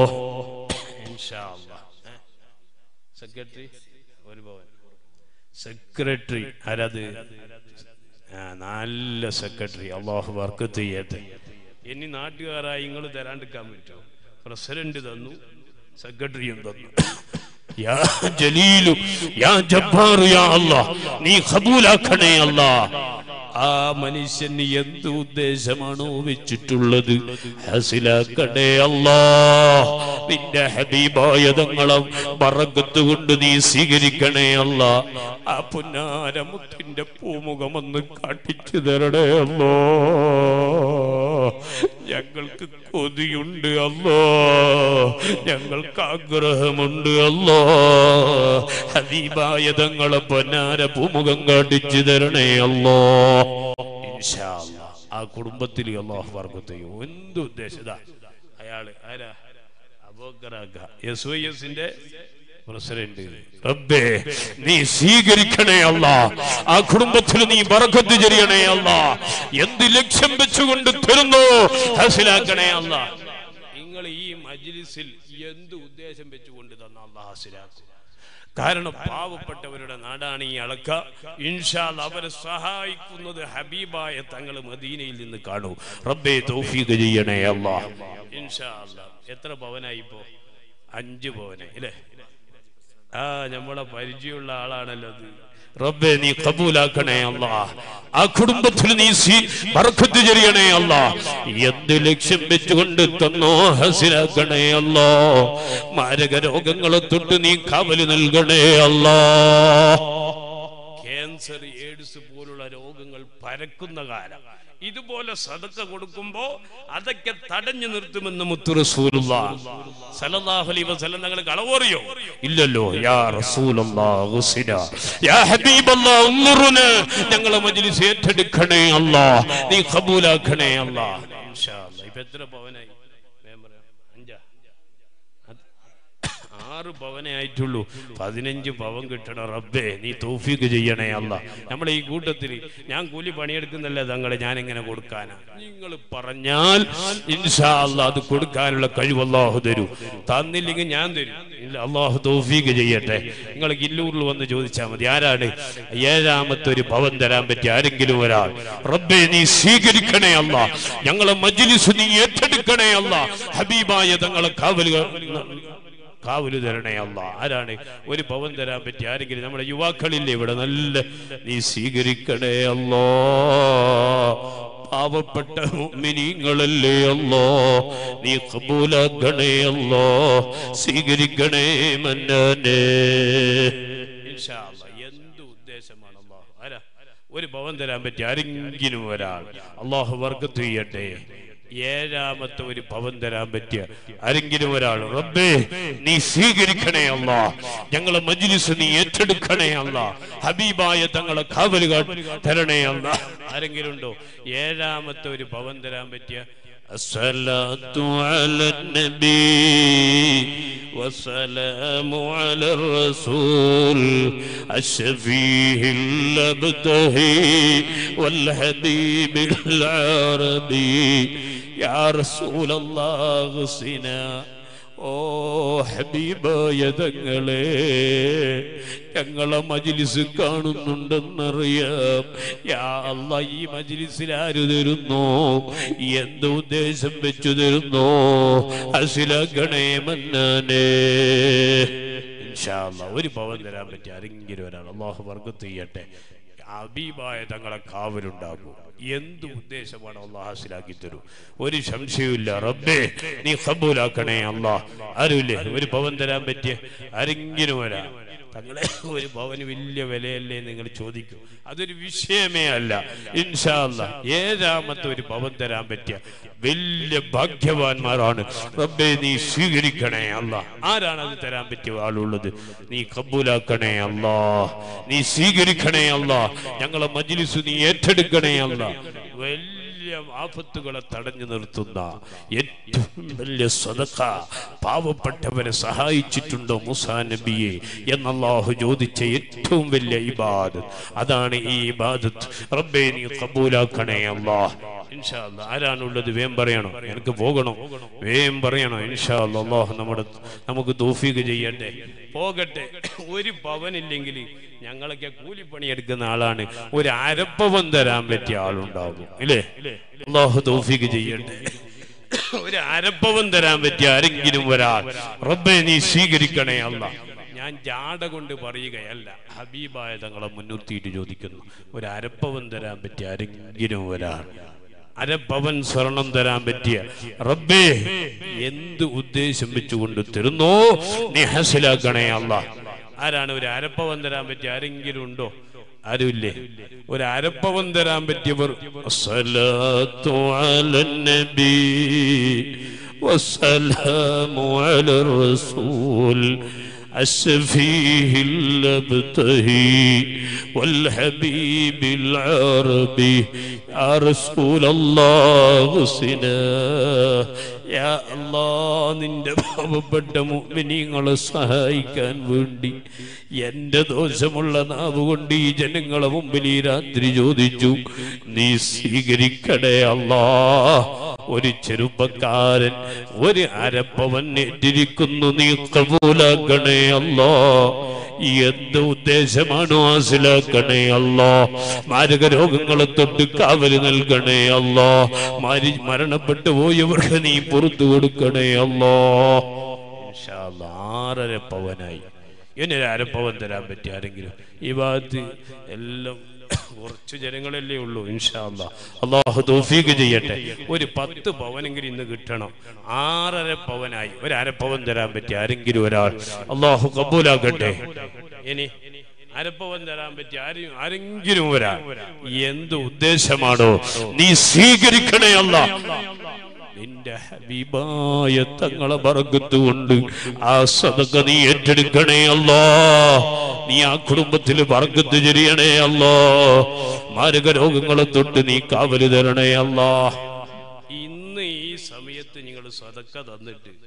Speaker 1: സെക്രട്ടറി ഒരു ഭവൻ സെക്രട്ടറി ആരാത് ആ, നല്ല സെക്രട്ടറി അള്ളാഹു വർക്കത്ത് ചെയ്യട്ടെ ഇനി നാട്ടുകാരായി നിങ്ങൾ തരാണ്ടിരിക്കാൻ പറ്റുമോ പ്രസിഡന്റ് തന്നു സെക്രട്ടറിയും തന്നു യാ ജലീലു യാ ജബ്ബാറു യാ അല്ലാഹ് നീ ഖബൂലാക്കണേ അല്ലാഹ് ആ മനുഷ്യന് എന്ത് ഉദ്ദേശമാണോ വെച്ചിട്ടുള്ളത് ഹസിലാക്കണേ അല്ലാ നിന്റെ ഹബീബായ തങ്ങളും പറക്കത്ത് കൊണ്ട് നീ സ്വീകരിക്കണേ അല്ല ആ പുന്നാരമുത്തിന്റെ പൂമുഖം ഒന്ന് കാട്ടിച്ചു തരണേ അല്ലോ ഞങ്ങൾക്ക് കൊതിയുണ്ട് അല്ലോ ഞങ്ങൾക്ക് ആഗ്രഹമുണ്ട് അല്ലോ ഹബീബായ തങ്ങളെ പൊന്നാര പൂമുഖം കാട്ടിച്ചു തരണേ അല്ലോ ഇൻഷാ അല്ലാ. ആ കുടുംബത്തിൽ അള്ളാഹു വർക്കത്ത് ചെയ്യും എന്ത് ഉദ്ദേശത അയാള് ആരാ അബൂബക്കറാക്ക എസ് വൈ എസിന്റെ പ്രസിഡന്റ് റബ്ബേ നീ സ്വീകരിക്കണേ അല്ല ആ കുടുംബത്തിൽ നീ ബറക്കത്ത് ചെയ്യണേ അല്ല എന്ത് ലക്ഷ്യം വെച്ചുകൊണ്ട് തരുന്നു ഹാസിലാക്കണേ അല്ല നിങ്ങൾ ഈ മജ്ലിസിൽ എന്ത് ഉദ്ദേശം വെച്ചുകൊണ്ട് തന്ന അല്ല ഹാസിലാക്കും കാരണം പാവപ്പെട്ടവരുടെ നാടാണ് ഈ അളക്ക ഇൻഷാൽ അവരെ സഹായിക്കുന്നത് ഹബീബായ തങ്ങൾ മദീനയിൽ നിന്ന് കാണൂ റബ്ബേ തൗഫീഖ് ചെയ്യണേ അല്ലാ ഇൻഷാ അല്ലാ എത്ര പവനായി ഇപ്പോ അഞ്ച് പവനായി അല്ലേ ആ നമ്മളെ പരിചയമുള്ള ആളാണല്ലോ അത് റബ്ബേ നീ കബൂലാക്കണേ അല്ല ആ കുടുംബത്തിൽ നീ സീ ബർക്കത്ത് ചെയ്യണേ അല്ല എന്ത് ലക്ഷ്യം വെച്ചുകൊണ്ട് തന്നോ ഹസിലാക്കണേ അല്ലോ മാരക രോഗങ്ങളെ തൊട്ട് നീ കാവല് നൽകണേ അല്ലാ ക്യാൻസർ എയ്ഡ്സ് പോലുള്ള രോഗങ്ങൾ പരക്കുന്ന കാലം ഇതുപോലെ സദക്ക കൊടുക്കുമ്പോ അതൊക്കെ തടഞ്ഞു നിർത്തുമെന്ന് മുത്തു റസൂലുള്ള സല്ലല്ലാഹു അലൈഹി വസല്ലം തങ്ങൾ കളവറിയോ ഇല്ലല്ലോ യാ റസൂലല്ലാഹ് ഹുസിന യാ ഹബീബല്ലാഹ് ഉൻറുന ഞങ്ങളെ മജ്ലിസ് ഏറ്റെടുക്കണേ അല്ലാഹ് നീ ഖബൂലാക്കണേ അല്ലാഹ് ഇൻഷാ അല്ലാഹ് ഇപ്പൊ എത്ര പവനായി വേഗം പറയാം. അഞ്ചാ ആറ് പവനേ ആയിട്ടുള്ളൂ പതിനഞ്ച് പവൻ കിട്ടണം റബ്ബേ നീ തൗഫീക്ക് ചെയ്യണേ അല്ല നമ്മളെ ഈ കൂട്ടത്തിൽ ഞാൻ കൂലി പണിയെടുക്കുന്നല്ല തങ്ങളെ ഞാൻ എങ്ങനെ കൊടുക്കാനാ നിങ്ങൾ പറഞ്ഞാൽ ഇൻഷാ അല്ലാ അത് കൊടുക്കാനുള്ള കഴിവ് അള്ളാഹു തരൂ തന്നില്ലെങ്കിൽ ഞാൻ തരും ഇല്ല അള്ളാഹു തൗഫീക്ക് ചെയ്യട്ടെ നിങ്ങൾ ഗില്ലൂരിൽ വന്ന് ചോദിച്ചാൽ മതി ആരാണ് ഏഴാമത്തെ ഒരു ഭവൻ തരാൻ പറ്റിയ ആരെങ്കിലും ഒരാൾ റബ്ബേ നീ സ്വീകരിക്കണേ അല്ല ഞങ്ങളെ മജ്ലിസ് നീ ഏറ്റെടുക്കണേ അല്ല ഹബീബായ തങ്ങളെ കാവലുകൾ കാവല് തരണേ അല്ല ആരാണ് ഒരു ഭവൻ തരാൻ പറ്റിയ ആരെങ്കിലും നമ്മുടെ യുവാക്കളില്ലേ ഇവിടെ നല്ല നീ സ്വീകരിക്കണേ അല്ലോ പാവപ്പെട്ട മിനിങ്ങളല്ലേ അല്ലോ നീ കബൂലാക്കണേ അല്ലോ സ്വീകരിക്കണേ മന്നാനെ ഇൻഷാ അല്ലാ. എന്ത് ഉദ്ദേശമാണ് അള്ളാഹു ആരാ ഒരു ഭവൻ തരാൻ പറ്റിയ ആരെങ്കിലും ഒരാൾ അള്ളാഹു വർഗത്ത് ചെയ്യട്ടെ ഏഴാമത്തെ ഒരു ഭവൻ തരാൻ പറ്റിയ ആരെങ്കിലും ഒരാൾ റബ്ബേ നീ സ്വീകരിക്കണേ അല്ല ഞങ്ങളെ മജ്ലിസ് നീ ഏറ്റെടുക്കണേ അല്ല ഹബീബായ തങ്ങളെ കാവലുകൾ തരണേ അല്ല ആരെങ്കിലും ഉണ്ടോ ഏഴാമത്തെ ഒരു ഭവൻ തരാൻ പറ്റിയ الصلاة على النبي والسلام على الرسول الشفيه الابتهي والحبيب العربي يا رسول الله اغسنا ഓ ഹബീബായ തങ്ങളെ ഞങ്ങളെ മജിലിസ് കാണുന്നുണ്ടെന്നറിയാം യാ അല്ല ഈ മജിലിസിൽ ആര് തരുന്നു എന്ത് ഉദ്ദേശം വെച്ചു തരുന്നു അസിലഗണേ മന്നാനേ ഇൻഷാ അല്ലാ, ഒരു പവൻ തരാൻ പറ്റി ആരെങ്കിലും ഒരാൾ അള്ളാഹു വർഗത്ത് ചെയ്യട്ടെ അബീബായ തങ്ങളെ കാവലുണ്ടാകും എന്ത് ഉദ്ദേശമാണ് അള്ളാഹ് ഹാസിലാക്കി തരൂ ഒരു സംശയവുമില്ല റബ്ബേ നീ കബൂലാക്കണേ അള്ളാഹ് ആരുമില്ലേ ഒരു പവൻ തരാൻ പറ്റിയ ആരെങ്കിലും വരാം തങ്ങളെ ഒരു ഭവന് വലിയ വിലയല്ലേ നിങ്ങൾ ചോദിക്കും അതൊരു വിഷയമേ അല്ല ഇൻഷാ അല്ലാ ഏഴാമത്തെ ഒരു ഭവൻ തരാൻ പറ്റിയ വലിയ ഭാഗ്യവാന്മാരാണ് റബ്ബേ നീ സ്വീകരിക്കണേ അല്ല ആരാണ് അത് തരാൻ പറ്റിയ ആളുള്ളത് നീ കബൂലാക്കണേ അല്ല നീ സ്വീകരിക്കണേ അല്ല ഞങ്ങളെ മജ്ലിസ് നീ ഏറ്റെടുക്കണേ അല്ല വലിയ ആപത്തുകളെ തടഞ്ഞു നിർത്തുന്ന ഏറ്റവും വലിയ സ്വതക്ക പാവപ്പെട്ടവരെ സഹായിച്ചിട്ടുണ്ടോ മുസാ നബിയെ എന്നല്ലാഹു ചോദിച്ച ഏറ്റവും വലിയ ഇബാദത്ത് അതാണ് ഈ ഇബാദത്ത് റബ്ബേ നീ കബൂലാക്കണേ അല്ലാ ഇൻഷാ അല്ലാ ആരാണുള്ളത് വേം പറയണോ എനിക്ക് പോകണോ വേം പറയണോ ഇൻഷാ അല്ലാ അല്ലാഹു നമ്മുടെ നമുക്ക് തൗഫീഖ് ചെയ്യട്ടെ പോകട്ടെ ഒരു പവനില്ലെങ്കിൽ ഞങ്ങളൊക്കെ കൂലിപ്പണി എടുക്കുന്ന ആളാണ് ഒരു അരപ്പവൻ തരാൻ പറ്റിയ ആളുണ്ടാകും ഇല്ലേ അള്ളാഹു തൗഫീഖ് ചെയ്യട്ടെ ഒരു അരപ്പവൻ തരാൻ പറ്റിയ ആരെങ്കിലും ഒരാൾ റബ്ബെ നീ സ്വീകരിക്കണേ അല്ല ഞാൻ ജാട കൊണ്ട് പറയുകയല്ല ഹബീബായ തങ്ങളെ മുൻനിർത്തിയിട്ട് ചോദിക്കുന്നു ഒരു അരപ്പവൻ തരാൻ പറ്റിയ ആരെങ്കിലും ഒരാൾ അരപ്പവൻ സ്വർണം തരാൻ പറ്റിയ റബ്ബേ എന്ത് ഉദ്ദേശം വെച്ചുകൊണ്ട് തരുന്നോ നീ ഹസിലാക്കണേ അല്ല ആരാണ് ഒരു അരപ്പവൻ തരാൻ പറ്റിയ ആരെങ്കിലും ഉണ്ടോ ആരുമില്ലേ ഒരു അരപ്പവൻ തരാൻ പറ്റിയവർ അസ്സലാത്തു അലൻ നബി വസ്സലാമു അലർ റസൂൽ السفيه الابتهي والحبيب العربي يا رسول الله سنا യാ അല്ലാ നിന്റെ പാവപ്പെട്ട മുഅ്മിനീങ്ങളെ സഹായിക്കാൻ വേണ്ടി എന്റെ ദോഷമുള്ള നാവ് കൊണ്ട് ഈ ജനങ്ങളെ മുമ്പിൽ ഈ രാത്രി ചോദിച്ചു നീ സ്വീകരിക്കണേ അല്ലാ ഒരു ചെറുപ്പക്കാരൻ ഒരു അരപ്പവൻ ഏറ്റിരിക്കുന്നു നീ കബൂലാക്കണേ അല്ലാ എന്ത് ഉദ്ദേശമാണോ ആസിലാക്കണേ അല്ലോ മാരക രോഗങ്ങളെ തൊട്ട് കാവല് നൽകണേ അല്ലോ മരി മരണപ്പെട്ടു പോയവർക്ക് നീ പുറത്തു കൊടുക്കണേ അല്ലോ ഇൻഷാ അല്ലാ, ആറര പവനായി ഇനി ഒരു അരപ്പവൻ തരാൻ പറ്റി ആരെങ്കിലും ഈ ഭാഗത്ത് എല്ലാം കുറച്ച് ജനങ്ങളല്ലേ ഉള്ളൂ ഇൻഷാ അല്ലാ അള്ളാഹു തൗഫീഖ് ചെയ്യട്ടെ ഒരു പത്ത് പവനെങ്കിലും ഇന്ന് കിട്ടണം ആറര പവനായി ഒരു അരപ്പവൻ തരാൻ പറ്റി ആരെങ്കിലും ഒരാൾ അള്ളാഹു കബൂലാക്കട്ടെ ഇനി അരപ്പവൻ തരാൻ പറ്റി ആരും ആരെങ്കിലും ഒരാൾ എന്ത് ഉദ്ദേശമാണോ നീ സ്വീകരിക്കണേ അല്ല നിന്റെ ഹബീബായ തങ്ങളെ ബറക്കത്ത് കൊണ്ട് ആ സദക്ക നീ ഏറ്റെടുക്കണേ അല്ലോ നീ ആ കുടുംബത്തിൽ ബറക്കത്ത് ചെറിയണേ അല്ലോ മാരക രോഗങ്ങളെ തൊട്ട് നീ കാവല് തരണേ അല്ലോ ഇന്ന് ഈ സമയത്ത് നിങ്ങൾ സദക്ക തന്നിട്ട്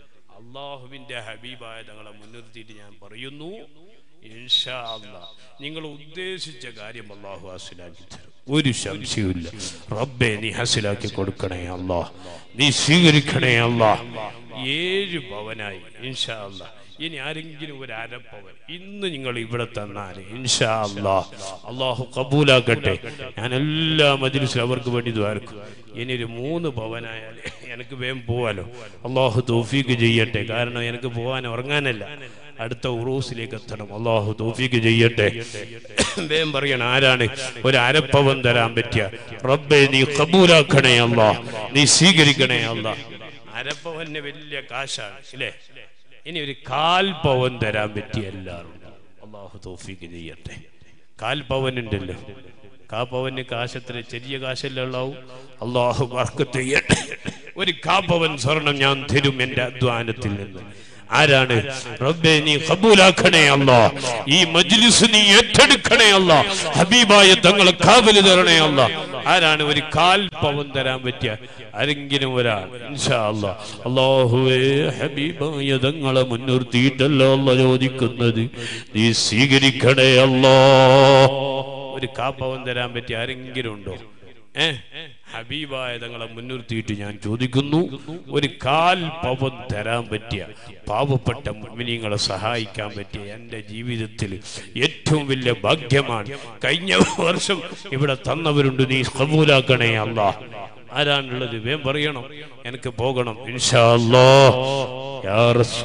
Speaker 1: അള്ളാഹുവിന്റെ ഹബീബായ തങ്ങളെ മുൻനിർത്തിയിട്ട് ഞാൻ പറയുന്നു ഇൻഷാ അല്ലാ നിങ്ങൾ ഉദ്ദേശിച്ച കാര്യം അള്ളാഹു ഹാസിലാക്കി തരും ഒരു സംശയവുമില്ല റബ്ബെ നീ ഹാസിലാക്കി കൊടുക്കണേ അല്ലാ നീ സ്വീകരിക്കണേ അല്ലാ ഏഴ് പവനായി ഇൻഷാ അല്ലാ ഇനി ആരെങ്കിലും ഒരു അരപ്പവൻ ഇന്ന് നിങ്ങൾ ഇവിടെ തന്നാല് ഇൻഷാ അല്ലാ അള്ളാഹു കബൂലാക്കട്ടെ ഞാൻ എല്ലാ മജിലിസിലും അവർക്ക് വേണ്ടി ദ്വാരക്കും ഇനി ഒരു മൂന്ന് പവനായാൽ എനിക്ക് വേഗം പോവാലോ അള്ളാഹു തൗഫീക്ക് ചെയ്യട്ടെ കാരണം എനിക്ക് പോകാൻ ഉറങ്ങാനല്ല അടുത്ത ഉറൂസിലേക്ക് എത്തണം അള്ളാഹു തൗഫീക്ക് ചെയ്യട്ടെ വേഗം പറയണം ആരാണ് ഒരു അരപ്പവൻ തരാൻ പറ്റിയ റബ്ബെ നീ കബൂലാക്കണേ അല്ലാ നീ സ്വീകരിക്കണേ അല്ലാ അരപ്പവന് വലിയ കാശാണ് ഇല്ലേ ഇനി ഒരു കാൽ പവൻ തരാൻ പറ്റിയ എല്ലാവരും അള്ളാഹു തോഫിക്ക് ചെയ്യട്ടെ കാൽ പവൻ ഉണ്ടല്ലോ കാ പവന് കാശത്ര ചെറിയ കാശല്ലേ ഉള്ളാവും അള്ളാഹു വർക്കത്ത് ചെയ്യട്ടെ ഒരു കാ പവൻ സ്വർണം ഞാൻ തരും എന്റെ അധ്വാനത്തിൽ നിന്ന് ആരാണ് റബ്ബെ നീ കബൂലാക്കണേ അല്ല ഈ മജ്ലിസ് നീ ഏറ്റെടുക്കണേ അല്ല ഹബീബായ തങ്ങളെ കാവല് തരണേ അല്ല ആരാണ് ഒരു കാൽ പവൻ തരാൻ പറ്റിയ ആരെങ്കിലും ഒരാൾ ഇൻഷാ അല്ലാ അല്ലാഹുവേ ഹബീബായ തങ്ങളെ മുൻനിർത്തിയിട്ടല്ലോ അല്ല ചോദിക്കുന്നത് നീ സ്വീകരിക്കണേ അല്ലോ ഒരു കാപ്പവൻ തരാൻ പറ്റിയ ആരെങ്കിലും ഉണ്ടോ ഏ ഹബീബായ തങ്ങളെ മുൻനിർത്തിയിട്ട് ഞാൻ ചോദിക്കുന്നു ഒരു കാൽ പവൻ തരാൻ പറ്റിയ പാവപ്പെട്ട മുഅ്മിനീങ്ങളെ സഹായിക്കാൻ പറ്റിയ എൻ്റെ ജീവിതത്തിൽ ഏറ്റവും വലിയ ഭാഗ്യമാണ് കഴിഞ്ഞ വർഷം ഇവിടെ തന്നവരുണ്ട് നീ കബൂലാക്കണേ അല്ലാ ആരാണുള്ളത് വേം പറയണം എനിക്ക് പോകണം ഇൻഷാ അല്ലാ യാ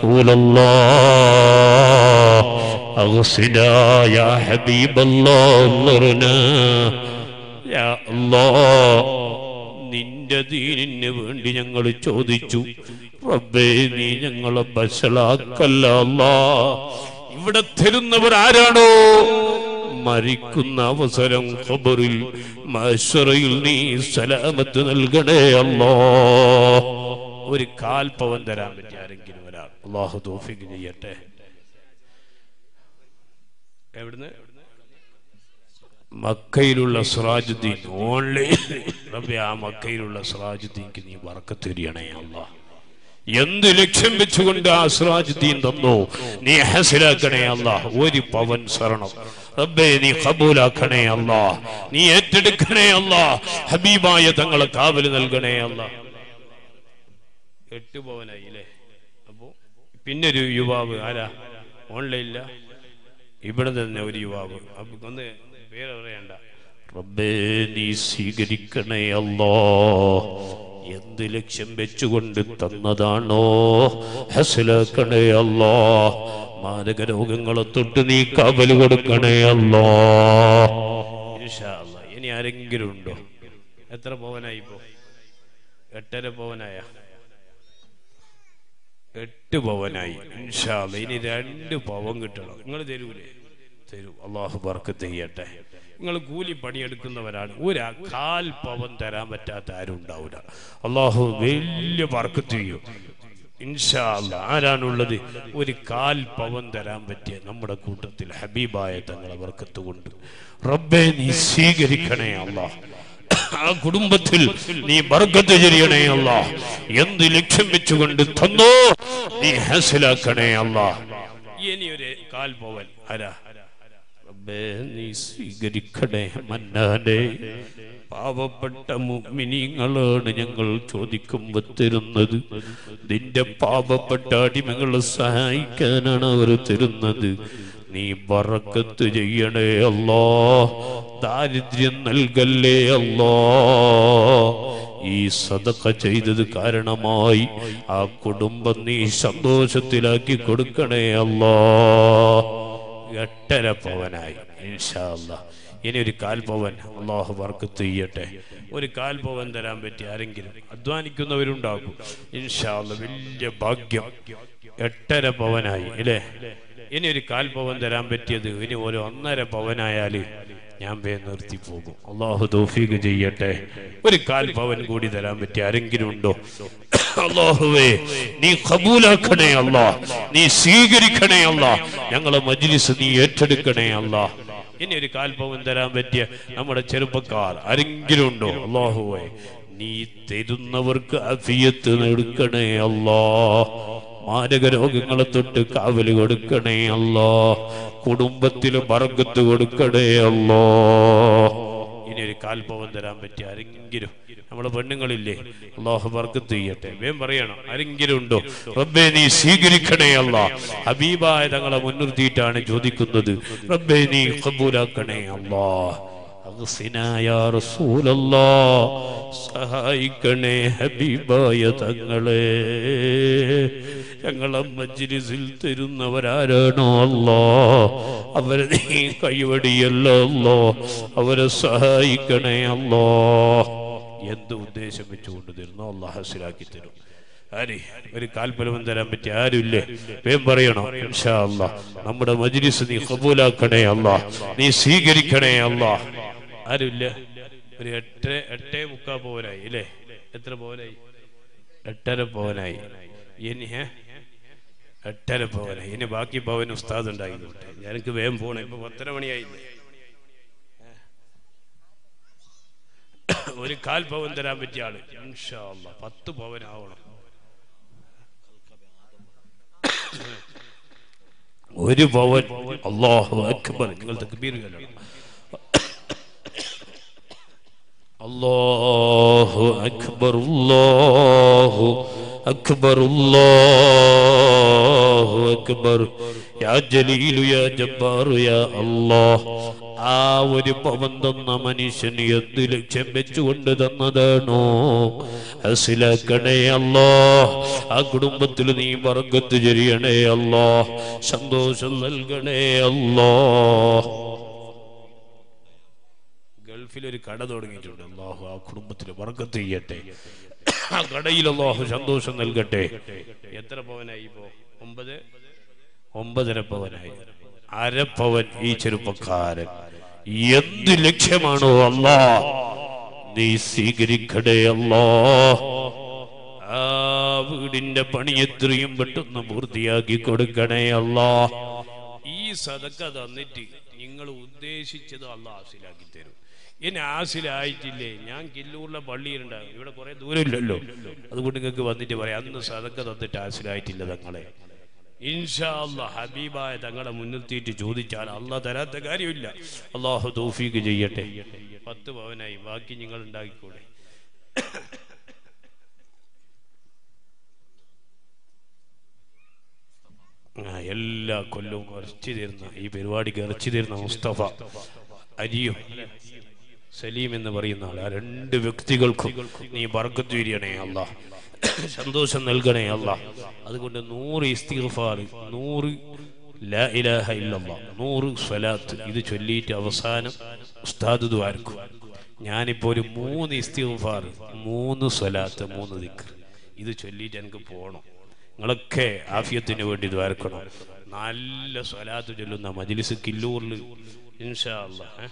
Speaker 1: റസൂലല്ലാ أغسنا يا حبيب الله انظرنا يا الله നിന്റെ ദീനിന് വേണ്ടി ഞങ്ങൾ ചോദിച്ചു റബ്ബേ നീ ഞങ്ങളെ ബസലാക്കല്ല അല്ലാ ഇവിടെ തരുന്നവർ ആരാണോ മരിക്കുന്ന അവസരം ഖബറിൽ മഹ്ശറയിൽ നീ സലാമത്ത് നൽകണേ അല്ലോ ഒരു കാൽ പവൻ തരാൻ പറ്റിയ ആരെങ്കിലും ഒരാൾ അള്ളാഹു തോഫിക്ക് ചെയ്യട്ടെ എവിടുന്ന് മക്കയിലുള്ള സിറാജുദ്ദീൻ ഓൺലൈൻ റബ്ബേ ആ മക്കയിലുള്ള സിറാജുദ്ദീൻക്ക് നീ വറക്കത്ത് തരികണേ അല്ല എന്ത് ലക്ഷ്യം വെച്ചുകൊണ്ട് ആ സിറാജുദ്ദീൻ തന്നു നീ ഹസിലാക്കണേ അല്ല ഒരു പവൻ സ്വർണം റബ്ബേ നീ കബൂലാക്കണേ അല്ല നീ ഏറ്റെടുക്കണേ അല്ല ഹബീബായ തങ്ങളെ കാവല് നൽകണേ അല്ല എട്ട് പവനായി അല്ലേ അപ്പോ പിന്നൊരു യുവാവ് ആരാ ഓൺലൈനില്ല ഇവിടെ തന്നെ ഒരു യുവാവ് അപ്പൊ ഒന്ന് പേര് പറയണ്ട റബ്ബേ നീ സ്വീകരിക്കണേ അല്ലോ എന്ത് ലക്ഷ്യം വെച്ചുകൊണ്ട് തന്നതാണോ ഹസിലാക്കണേ അല്ലോ മാരക രോഗങ്ങളെ തൊട്ട് നീ കബല് കൊടുക്കണേ അല്ലോ ഇൻഷാ അല്ലാ. ഇനി ആരെങ്കിലും ഉണ്ടോ എത്ര പവനായി ഇപ്പോ എട്ടര പവനായ എട്ട് പവനായി ഇൻഷാ അല്ലാ. ഇനി രണ്ട് പവൻ കിട്ടണം നിങ്ങൾ തരൂലേ തരൂ അള്ളാഹു ബർക്കത്ത് ചെയ്യട്ടെ നിങ്ങൾ കൂലി പണിയെടുക്കുന്നവരാണ് ഒരു കാൽ പവൻ തരാൻ പറ്റാത്ത ആരും ഉണ്ടാവില്ല അള്ളാഹു വലിയ ബർക്കത്ത് ചെയ്യും ഇൻഷാ അല്ലാ. ആരാണുള്ളത് ഒരു കാൽ പവൻ തരാൻ പറ്റിയ നമ്മുടെ കൂട്ടത്തിൽ ഹബീബായ തങ്ങളെ ബർക്കത്ത് കൊണ്ട് റബ്ബെ നീ സ്വീകരിക്കണേ അള്ളാഹ് ആ കുടുംബത്തിൽ നീ ബർക്കത്ത് ചെയ്യണേ അല്ല എന്ത് ലക്ഷ്യം വെച്ചുകൊണ്ട് തന്നോ നീ ഹാസിലാക്കണേ അല്ല ഇനി ഒരു കാൽ പോവൻ ആരാ റബ്ബേ നീ സ്വീകരിക്കണേ മന്നാനെ പാവപ്പെട്ട മുഅ്മിനീങ്ങളാണ് ഞങ്ങൾ ചോദിക്കുമ്പോ തരുന്നത് നിന്റെ പാവപ്പെട്ട അടിമകളെ സഹായിക്കാനാണ് അവർ തരുന്നത് നീ ബറക്കത്ത് ചെയ്യണേ അല്ലോ ദാരിദ്ര്യം നൽകല്ലേ അല്ലോ ഈ സദക്ക ചെയ്തത് കാരണമായി ആ കുടുംബം നീ സന്തോഷത്തിലാക്കി കൊടുക്കണേ അല്ലോ എട്ടര പവനായി ഇൻഷാ അല്ലാ ഇനി ഒരു കാൽ പവൻ അള്ളാഹു വർക്കത്ത് ചെയ്യട്ടെ ഒരു കാൽ പവൻ തരാൻ പറ്റി ആരെങ്കിലും അധ്വാനിക്കുന്നവരുണ്ടാകും ഇൻഷാ അല്ലാ വലിയ ഭാഗ്യം എട്ടര പവനായി അല്ലേ ഇനി ഒരു കാൽ പവൻ തരാൻ പറ്റിയത് ഇനി ഒരു ഒന്നര പവനായാല് ഞാൻ വേ നിർത്തി പോകും അള്ളാഹു തൗഫീഖ് ചെയ്യട്ടെ ഒരു കാൽ പവൻ കൂടി തരാൻ പറ്റി ആരെങ്കിലും ഉണ്ടോ അള്ളാഹുവേ നീ കബൂലാക്കണേ അല്ലാ നീ സ്വീകരിക്കണേ അല്ലാ ഞങ്ങളെ മജ്ലിസ് നീ ഏറ്റെടുക്കണേ അല്ലാ ഇനി ഒരു കാൽ പവൻ തരാൻ പറ്റിയ നമ്മുടെ ചെറുപ്പക്കാർ ആരെങ്കിലും ഉണ്ടോ അള്ളാഹുവേ നീ തരുന്നവർക്ക് അഫിയത്ത് എടുക്കണേ അല്ലാ മാരക രോഗങ്ങളെ തൊട്ട് കാവല് കൊടുക്കണേ അല്ലോ കുടുംബത്തിൽ ബർക്കത്ത് കൊടുക്കണേ അല്ലോ ഇനി ഒരു കാൽപവൻ തരാൻ പറ്റിയ ആരെങ്കിലും നമ്മളെ പെണ്ണുങ്ങളില്ലേ അള്ളാഹു ബർക്കത്ത് ചെയ്യട്ടെ വേം പറയണം ആരെങ്കിലും ഉണ്ടോ റബ്ബേ നീ സ്വീകരിക്കണേ അല്ല ഹബീബായ തങ്ങളെ മുൻനിർത്തിയിട്ടാണ് ചോദിക്കുന്നത് റബ്ബേ നീ കബൂലാക്കണേ അല്ലാ അഗ്സിനാ യാ റസൂലല്ലാ സഹായിക്കണേ ഹബീബായ തങ്ങളെ ഞങ്ങളെ മജ്ലിസിൽ തരുന്നവരാരാണോ അല്ലോ അവരെ നീ കൈവടിയല്ലോ അല്ലോ അവരെ സഹായിക്കണേ അല്ലോ എന്ത് ഉദ്ദേശം വെച്ചുകൊണ്ട് തരുന്നോ അള്ളാഹ് ഹസിലാക്കി തരും ആരെ ഒരു കാൽപ്പലവും തരാൻ പറ്റിയ ആരുമില്ലേ വേം പറയണോ ഇൻഷാ അല്ലാ നമ്മുടെ മജ്ലിസ് നീ കബൂലാക്കണേ അല്ലാ നീ സ്വീകരിക്കണേ അല്ലാ ആരുമില്ല ഒരു എട്ട് എട്ടേ മുക്കാ പോവനായി അല്ലേ എത്ര പോവനായി എട്ടര പോവനായി ഇനി ഏ? എട്ടര പോവനായി ഇനി ബാക്കി പവൻ ഉസ്താദ് ഉണ്ടായിക്കോട്ടെ എനിക്ക് വേഗം പോണേ ഇപ്പൊ പത്തര മണിയായില്ലേ ഒരു കാൽ പവൻ തരാൻ പറ്റിയ ആള് ഇൻഷാ അല്ലാ പത്ത് പവൻ ആവണം ഒരു പവൻ അള്ളാഹു അക്ബർ നിങ്ങൾ തക്ബീർ ചൊല്ലണം അല്ലാഹു അക്ബർ അല്ലാഹു അക്ബർ അല്ലാഹു അക്ബർ യാ ജലീലു യാ ജബ്ബാറു യാ അല്ലാഹ് ആ ഒരു പവൻ തന്ന മനുഷ്യന് എന്ത് ലക്ഷ്യം വെച്ചുകൊണ്ട് തന്നതാണോ ഹസിലാക്കണേ അല്ലോ ആ കുടുംബത്തിൽ നീ വർഗത്ത് ചെരിയണേ അല്ലോ സന്തോഷം നൽകണേ അല്ലോ ഗൾഫിൽ ഒരു കട തുടങ്ങിയിട്ടുണ്ട് അള്ളാഹു ആ കുടുംബത്തിൽ വർഗത്ത് ചെയ്യട്ടെ ആ കടയിൽ അള്ളാഹു സന്തോഷം നൽകട്ടെ എത്ര പവനായി ഇപ്പോ ഒമ്പത് ഒമ്പതര പവനായി അരപ്പവൻ ഈ ചെറുപ്പക്കാരൻ എന്ത് ലക്ഷ്യമാണോ അല്ലാ നീ സ്വീകരിക്കടേ അല്ലാ ആ വീടിന്റെ പണി എത്രയും പെട്ടെന്ന് പൂർത്തിയാക്കി കൊടുക്കണേ അല്ലാ ഈ സതക്ക തന്നിട്ട് നിങ്ങൾ ഉദ്ദേശിച്ചത് അല്ല ആസിലാക്കി തരും ഇനി ആസിലായിട്ടില്ലേ ഞാൻ കില്ലൂരിലെ പള്ളിയിലുണ്ടാകും ഇവിടെ കുറെ ദൂരമില്ലല്ലോ അതുകൊണ്ട് നിങ്ങൾക്ക് വന്നിട്ട് പറയാം അന്ന് സതക്ക തന്നിട്ട് ആസിലായിട്ടില്ല തങ്ങളെ ഇൻഷാ അല്ലാ ഹബീബായ തങ്ങളെ മുൻനിർത്തിയിട്ട് ചോദിച്ചാൽ അള്ളാഹ് തരാത്ത കാര്യമില്ല അള്ളാഹു തൗഫീക്ക് ചെയ്യട്ടെ പത്ത് പവനായി ബാക്കി നിങ്ങൾ ഉണ്ടാക്കിക്കൂടെ ആ, എല്ലാ കൊല്ലവും ഇറച്ചി തരുന്ന ഈ പരിപാടിക്ക് ഇറച്ചി തരുന്ന മുസ്തഫ അരിയും സലീം എന്ന് പറയുന്ന ആൾ ആ രണ്ട് വ്യക്തികൾക്കും നീ ബർക്കത്ത് വിരിയണേ അല്ല സന്തോഷം നൽകണേ അല്ല അതുകൊണ്ട് നൂറ് ഇസ്തിഗ്ഫാർ നൂറ് ലാ ഇലാഹ ഇല്ലല്ലാ നൂറ് സ്വലാത്ത് ഇത് ചൊല്ലിയിട്ട് അവസാനം ഉസ്താദ് ദ്വാരക്കും ഞാനിപ്പോ ഒരു മൂന്ന് ഇസ്തിഗ്ഫാർ മൂന്ന് സ്വലാത്ത് മൂന്ന് ദിക്ർ ഇത് ചൊല്ലിയിട്ട് എനിക്ക് പോകണം നിങ്ങളൊക്കെ ആഫിയത്തിന് വേണ്ടി ദ്വാരക്കണം നല്ല സ്വലാത്ത് ചൊല്ലുന്ന മജ്ലിസ് കില്ലൂറിൽ ഇൻഷാ അല്ലാ ഏ?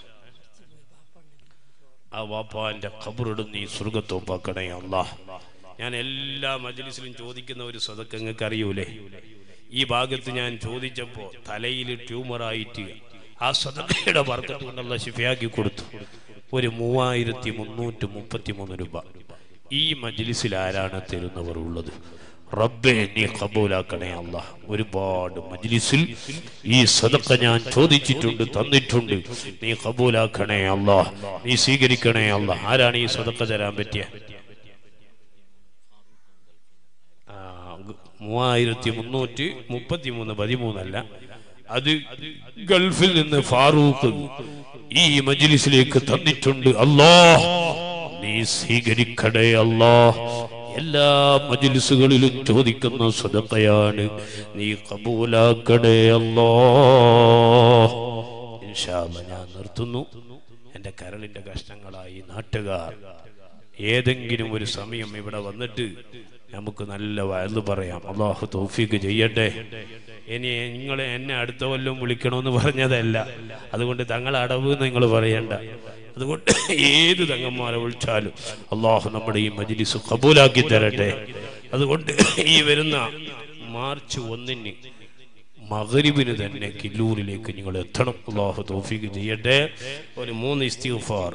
Speaker 1: ആ വാപ്പാന്റെ ഖബറിടും നീ സ്വർഗത്തോപ്പാക്കണേ അല്ലാ ഞാൻ എല്ലാ മജ്ലിസിലും ചോദിക്കുന്ന ഒരു സ്വതക്ക് നിങ്ങൾക്ക് അറിയൂലേ ഈ ഭാഗത്ത് ഞാൻ ചോദിച്ചപ്പോ തലയിൽ ട്യൂമറായിട്ട് ആ സ്വതക്കയുടെ വർക്കത്ത് കൊണ്ടുള്ള ശിഫയാക്കി കൊടുത്തു ഒരു മൂവായിരത്തി മുന്നൂറ്റി മുപ്പത്തി മൂന്ന് രൂപ ഈ മജ്ലിസിൽ ആരാണ് തരുന്നവർ ഉള്ളത് റബ്ബെ നീ കബൂലാക്കണേ അല്ല ഒരുപാട് മജ്ലിസിൽ ഈ സദക്ക ഞാൻ ചോദിച്ചിട്ടുണ്ട് തന്നിട്ടുണ്ട് നീ കബൂലാക്കണേ അല്ല നീ സ്വീകരിക്കണേ അല്ല ആരാണ് ഈ സദക്ക തരാൻ പറ്റിയ ആ, മൂവായിരത്തി മുന്നൂറ്റി മുപ്പത്തി മൂന്ന് പതിമൂന്നല്ല അത് ഗൾഫിൽ നിന്ന് ഫാറൂഖ് ഈ മജ്ലിസിലേക്ക് തന്നിട്ടുണ്ട് അല്ലാ നീ സ്വീകരിക്കണേ അല്ലാ എല്ലാ മജ്ലിസുകളിലും ചോദിക്കുന്ന സ്വതക്കയാണ് നീ കബൂലാക്കണേ അല്ലാ ഇൻഷാ അല്ലാ ഞാൻ നിർത്തുന്നു എൻ്റെ കരളിൻ്റെ കഷ്ണങ്ങളായി നാട്ടുകാർ ഏതെങ്കിലും ഒരു സമയം ഇവിടെ വന്നിട്ട് നമുക്ക് നല്ല വയല് പറയാം അള്ളാഹു തൗഫീക്ക് ചെയ്യട്ടെ ഇനി നിങ്ങൾ എന്നെ അടുത്ത കൊല്ലം വിളിക്കണമെന്ന് പറഞ്ഞതല്ല അതുകൊണ്ട് തങ്ങൾ അടവ് നിങ്ങൾ പറയണ്ട അതുകൊണ്ട് ഏത് തങ്ങന്മാരെ വിളിച്ചാലും അള്ളാഹു നമ്മുടെ ഈ മജ്ലിസ് കബൂലാക്കി തരട്ടെ അതുകൊണ്ട് ഈ വരുന്ന മാർച്ച് ഒന്നിന് മകരിബിന് തന്നെ കില്ലൂരിലേക്ക് നിങ്ങൾ എത്തണം അള്ളാഹു തൗഫീഖ് ചെയ്യട്ടെ ഒരു മൂന്ന് ഇസ്തിഗ്ഫാർ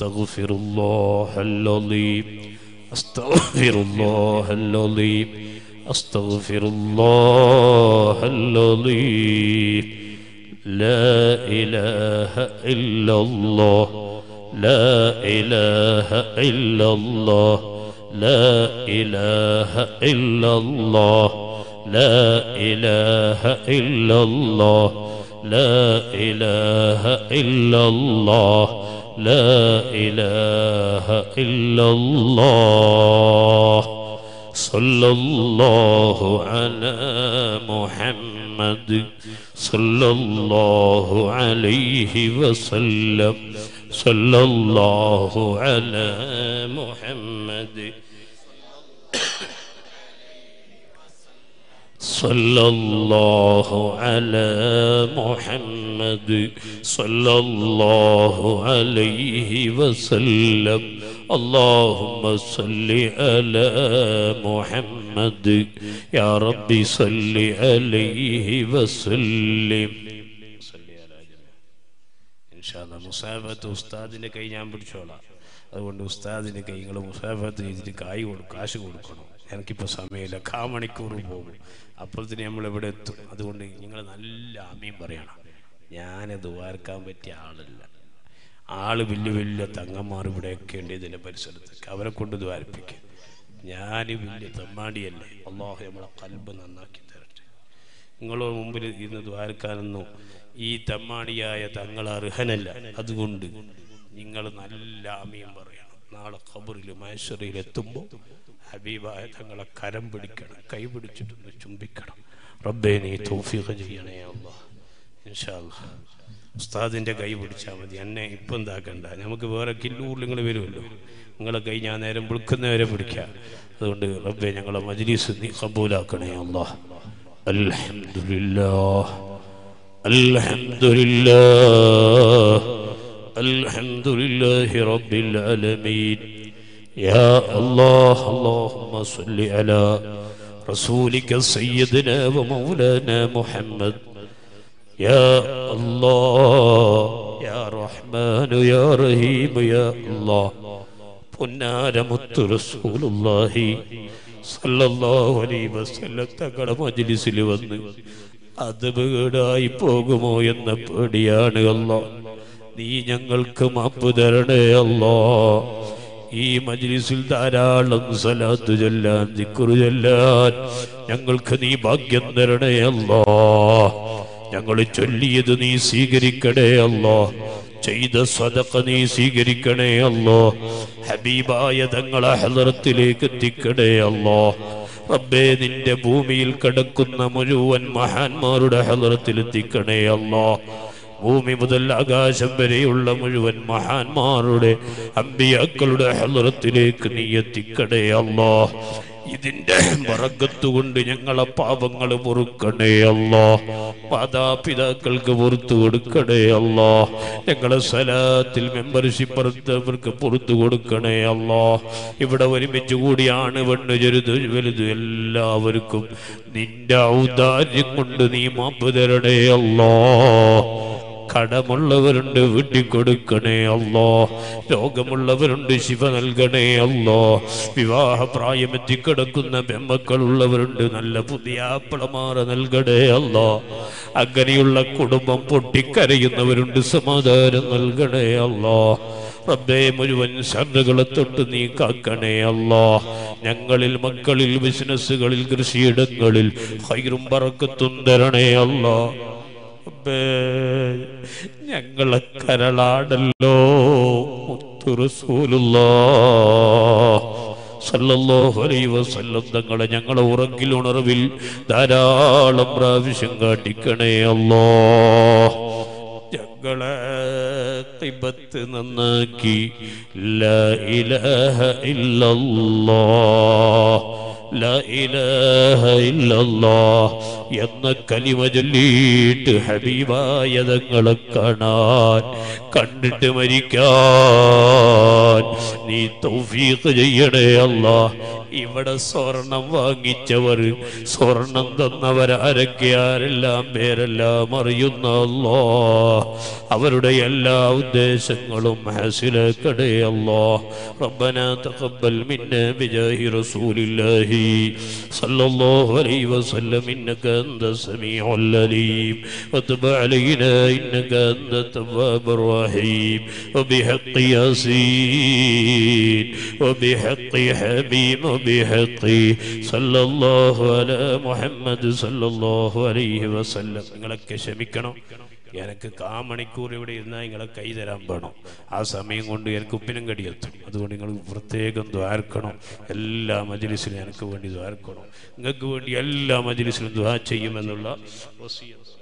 Speaker 1: അസ്തഗ്ഫിറുല്ലാഹൽ അലീം അസ്തഗ്ഫിറുല്ലാഹൽ അലീം أستغفر الله العظيم لا إله إلا الله لا إله إلا الله لا إله إلا الله لا إله إلا الله لا إله إلا الله لا إله إلا الله صلى الله على محمد صلى الله عليه وسلم صلى الله على محمد صلى الله على محمد صلى الله عليه وسلم اللهم صل على محمد يا ربي صل عليه وسلم മുസാഫത്ത് ഉസ്താദിന്റെ കൈ ഞാൻ പിടിച്ചോളാം അതുകൊണ്ട് ഉസ്താദിന്റെ കൈ നിങ്ങൾ മുസാഫത്ത് ചെയ്തിട്ട് കായ് കൊടുക്കും കാശ് കൊടുക്കണം എനിക്കിപ്പോൾ സമയമില്ല കാ മണിക്കൂർ പോകും അപ്പോഴത്തേന് നമ്മൾ ഇവിടെ എത്തും അതുകൊണ്ട് നിങ്ങൾ നല്ല ആമയും പറയണം ഞാനത് വാർക്കാൻ പറ്റിയ ആളല്ല ആള് വലിയ വലിയ തങ്ങന്മാർ ഇവിടെയൊക്കെ ഉണ്ട് ഇതിൻ്റെ പരിസരത്ത് അവരെ കൊണ്ട് ദ്വാരിപ്പിക്കും ഞാൻ വലിയ തെമ്മാടിയല്ലേ അള്ളാഹു നമ്മളെ കൽബ് നന്നാക്കി തരട്ടെ നിങ്ങളുടെ മുമ്പിൽ ഇരുന്ന് ദ്വാരക്കാനൊന്നും ഈ തെമ്മാടിയായ തങ്ങൾ അർഹനല്ല അതുകൊണ്ട് നിങ്ങൾ നല്ല ആമയും പറയണം നാളെ ഖബറിൽ മഹേശ്വറിയിൽ എത്തുമ്പോൾ ഹബീബായ തങ്ങളെ കരം പിടിക്കണം കൈ പിടിച്ചിട്ടൊന്ന് ചുംബിക്കണം റബ്ബേ നീ തൗഫീഖ് ചെയ്യണേ അല്ലാ ഇൻഷാ അല്ലാ ഉസ്താദിന്റെ കൈ പിടിച്ചാൽ മതി എന്നെ ഇപ്പം എന്താക്കണ്ട നമുക്ക് വേറെ കില്ലൂറിൽ നിങ്ങൾ വരുമല്ലോ നിങ്ങളെ കൈ ഞാൻ നേരം വിളിക്കുന്നവരെ പിടിക്കാം അതുകൊണ്ട് റബ്ബെ ഞങ്ങളെ മജ്ലിസ് നീ കബൂലാക്കണേ അല്ലാ അൽഹംദുലില്ലാഹ് അൽഹംദുലില്ലാഹ് അൽഹംദുലില്ലാഹി റബ്ബിൽ ആലമീൻ يا الله اللهم صل على رسولك سيدنا ومولانا محمد يا الله يا رحمن يا رحيم يا الله പൊന്നാരമുത്ത് റസൂലുള്ളാഹി സല്ലല്ലാഹു അലൈഹി വസല്ലം തങ്ങളുടെ മജ്ലിസിൽ വന്ന് അത് വീടായി പോകുമോ എന്ന പേടിയാണ് അല്ലാ നീ ഞങ്ങൾക്ക് മാപ്പ് തരണേ അല്ലാ ഈ മജ്ലിസിൽ ധാരാളം സലാത്ത് ചൊല്ലാൻ ദിക്റു ചൊല്ലാൻ ഞങ്ങൾക്ക് നീ ഭാഗ്യം തരണേ അല്ലാ ഞങ്ങൾ ചൊല്ലിയത് നീ സ്വീകരിക്കണേ അല്ലോ ചെയ്ത സ്വതക്ക നീ സ്വീകരിക്കണേ അല്ലോ ഹബീബായ തങ്ങളെ ഹലറത്തിലേക്ക് എത്തിക്കണേ അല്ലോ റബ്ബേ നിന്റെ ഭൂമിയിൽ കിടക്കുന്ന മുഴുവൻ മഹാന്മാരുടെ ഹലറത്തിൽ എത്തിക്കണേ അല്ലോ ഭൂമി മുതൽ ആകാശം വരെയുള്ള മുഴുവൻ മഹാന്മാരുടെ അമ്പിയാക്കളുടെ ഹലറത്തിലേക്ക് നീ എത്തിക്കണേ അല്ലോ ഇതിന്റെ പറക്കത്ത് കൊണ്ട് ഞങ്ങളെ പാപങ്ങൾ പൊറുക്കണേ അല്ലോ മാതാപിതാക്കൾക്ക് പുറത്തു കൊടുക്കണേ അല്ലോ ഞങ്ങളെ സലാത്തിൽ മെമ്പർഷിപ്പ് എടുത്തവർക്ക് പുറത്തു കൊടുക്കണേ അല്ലോ ഇവിടെ ഒരുമിച്ച് കൂടിയാണ് പെണ്ണ് ചെറുത് വലുത് എല്ലാവർക്കും നിന്റെ ഔദാര്യം കൊണ്ട് നീ മാപ്പ് തരണേ അല്ലോ കടമുള്ളവരുണ്ട് വീട്ടിൽ കൊടുക്കണേ അല്ലോ രോഗമുള്ളവരുണ്ട് ശിവ നൽകണേ അല്ലോ വിവാഹ പ്രായമെത്തി കിടക്കുന്ന പെമ്മക്കളുള്ളവരുണ്ട് നല്ല പുതിയ ആപ്പിളമാറ നൽകണേ അല്ലോ അങ്ങനെയുള്ള കുടുംബം പൊട്ടിക്കരയുന്നവരുണ്ട് സമാധാനം നൽകണേ അല്ലോ റബ്ബേ മുഴുവൻ ശർദ്ധകളെ തൊട്ട് നീ കാക്കണേ അല്ലോ ഞങ്ങളിൽ മക്കളിൽ ബിസിനസ്സുകളിൽ കൃഷിയിടങ്ങളിൽ ഹൈറും പറക്കത്തും തരണേ അല്ലോ റബ്ബേ, ഞങ്ങളെ കരളാടല്ലോ വസല്ലം തങ്ങളെ ഞങ്ങളെ ഉറങ്ങിൽ ഉണർവിൽ ധാരാളം പ്രാവശ്യം കാട്ടിക്കണേ അല്ലോ ഞങ്ങളെ തിബത്ത് നന്നാക്കി ലാ ഇലാഹ ഇല്ലല്ലാ ലാ ഇലാഹ ഇല്ലല്ലാ എന്ന കലിമ ചൊല്ലിയിട്ട് ഹബീബായ തങ്ങളെ കാണാൻ കണ്ടിട്ട് മരിക്കാൻ നീ തൗഫീഖ് ചെയ്യണേ അല്ലാ ഇവിടെ സ്വർണം വാങ്ങിച്ചവർ സ്വർണം തന്നവരാരൊക്കെ ആരെല്ലാം പേരെല്ലാം അറിയുന്ന അല്ലോ അവരുടെ എല്ലാ ഉദ്ദേശങ്ങളും ഹാസിലാക്കണേ അല്ലോ ربنا تقبل منا بجاه رسول الله صلى الله عليه وسلم إنك أنت السميع العليم وتب علينا إنك أنت التواب الرحيم وبحق ياسين وبحق حبيب وبحق صلى الله على محمد صلى الله عليه وسلم നിങ്ങളൊക്കെ ക്ഷമിക്കണം എനിക്ക് കാ മണിക്കൂർ ഇവിടെ ഇരുന്നാൽ നിങ്ങളെ കൈ തരാൻ വേണം ആ സമയം കൊണ്ട് എനിക്ക് ഉപ്പിനും കടിയെത്തും അതുകൊണ്ട് നിങ്ങൾ പ്രത്യേകം ദ്വാർക്കണം എല്ലാ മജ്ലിസിലും എനിക്ക് വേണ്ടി ദ്വാർക്കണം നിങ്ങൾക്ക് വേണ്ടി എല്ലാ മജ്ലിസിലും ദ്വാ ചെയ്യുമെന്നുള്ള വസിയത്ത്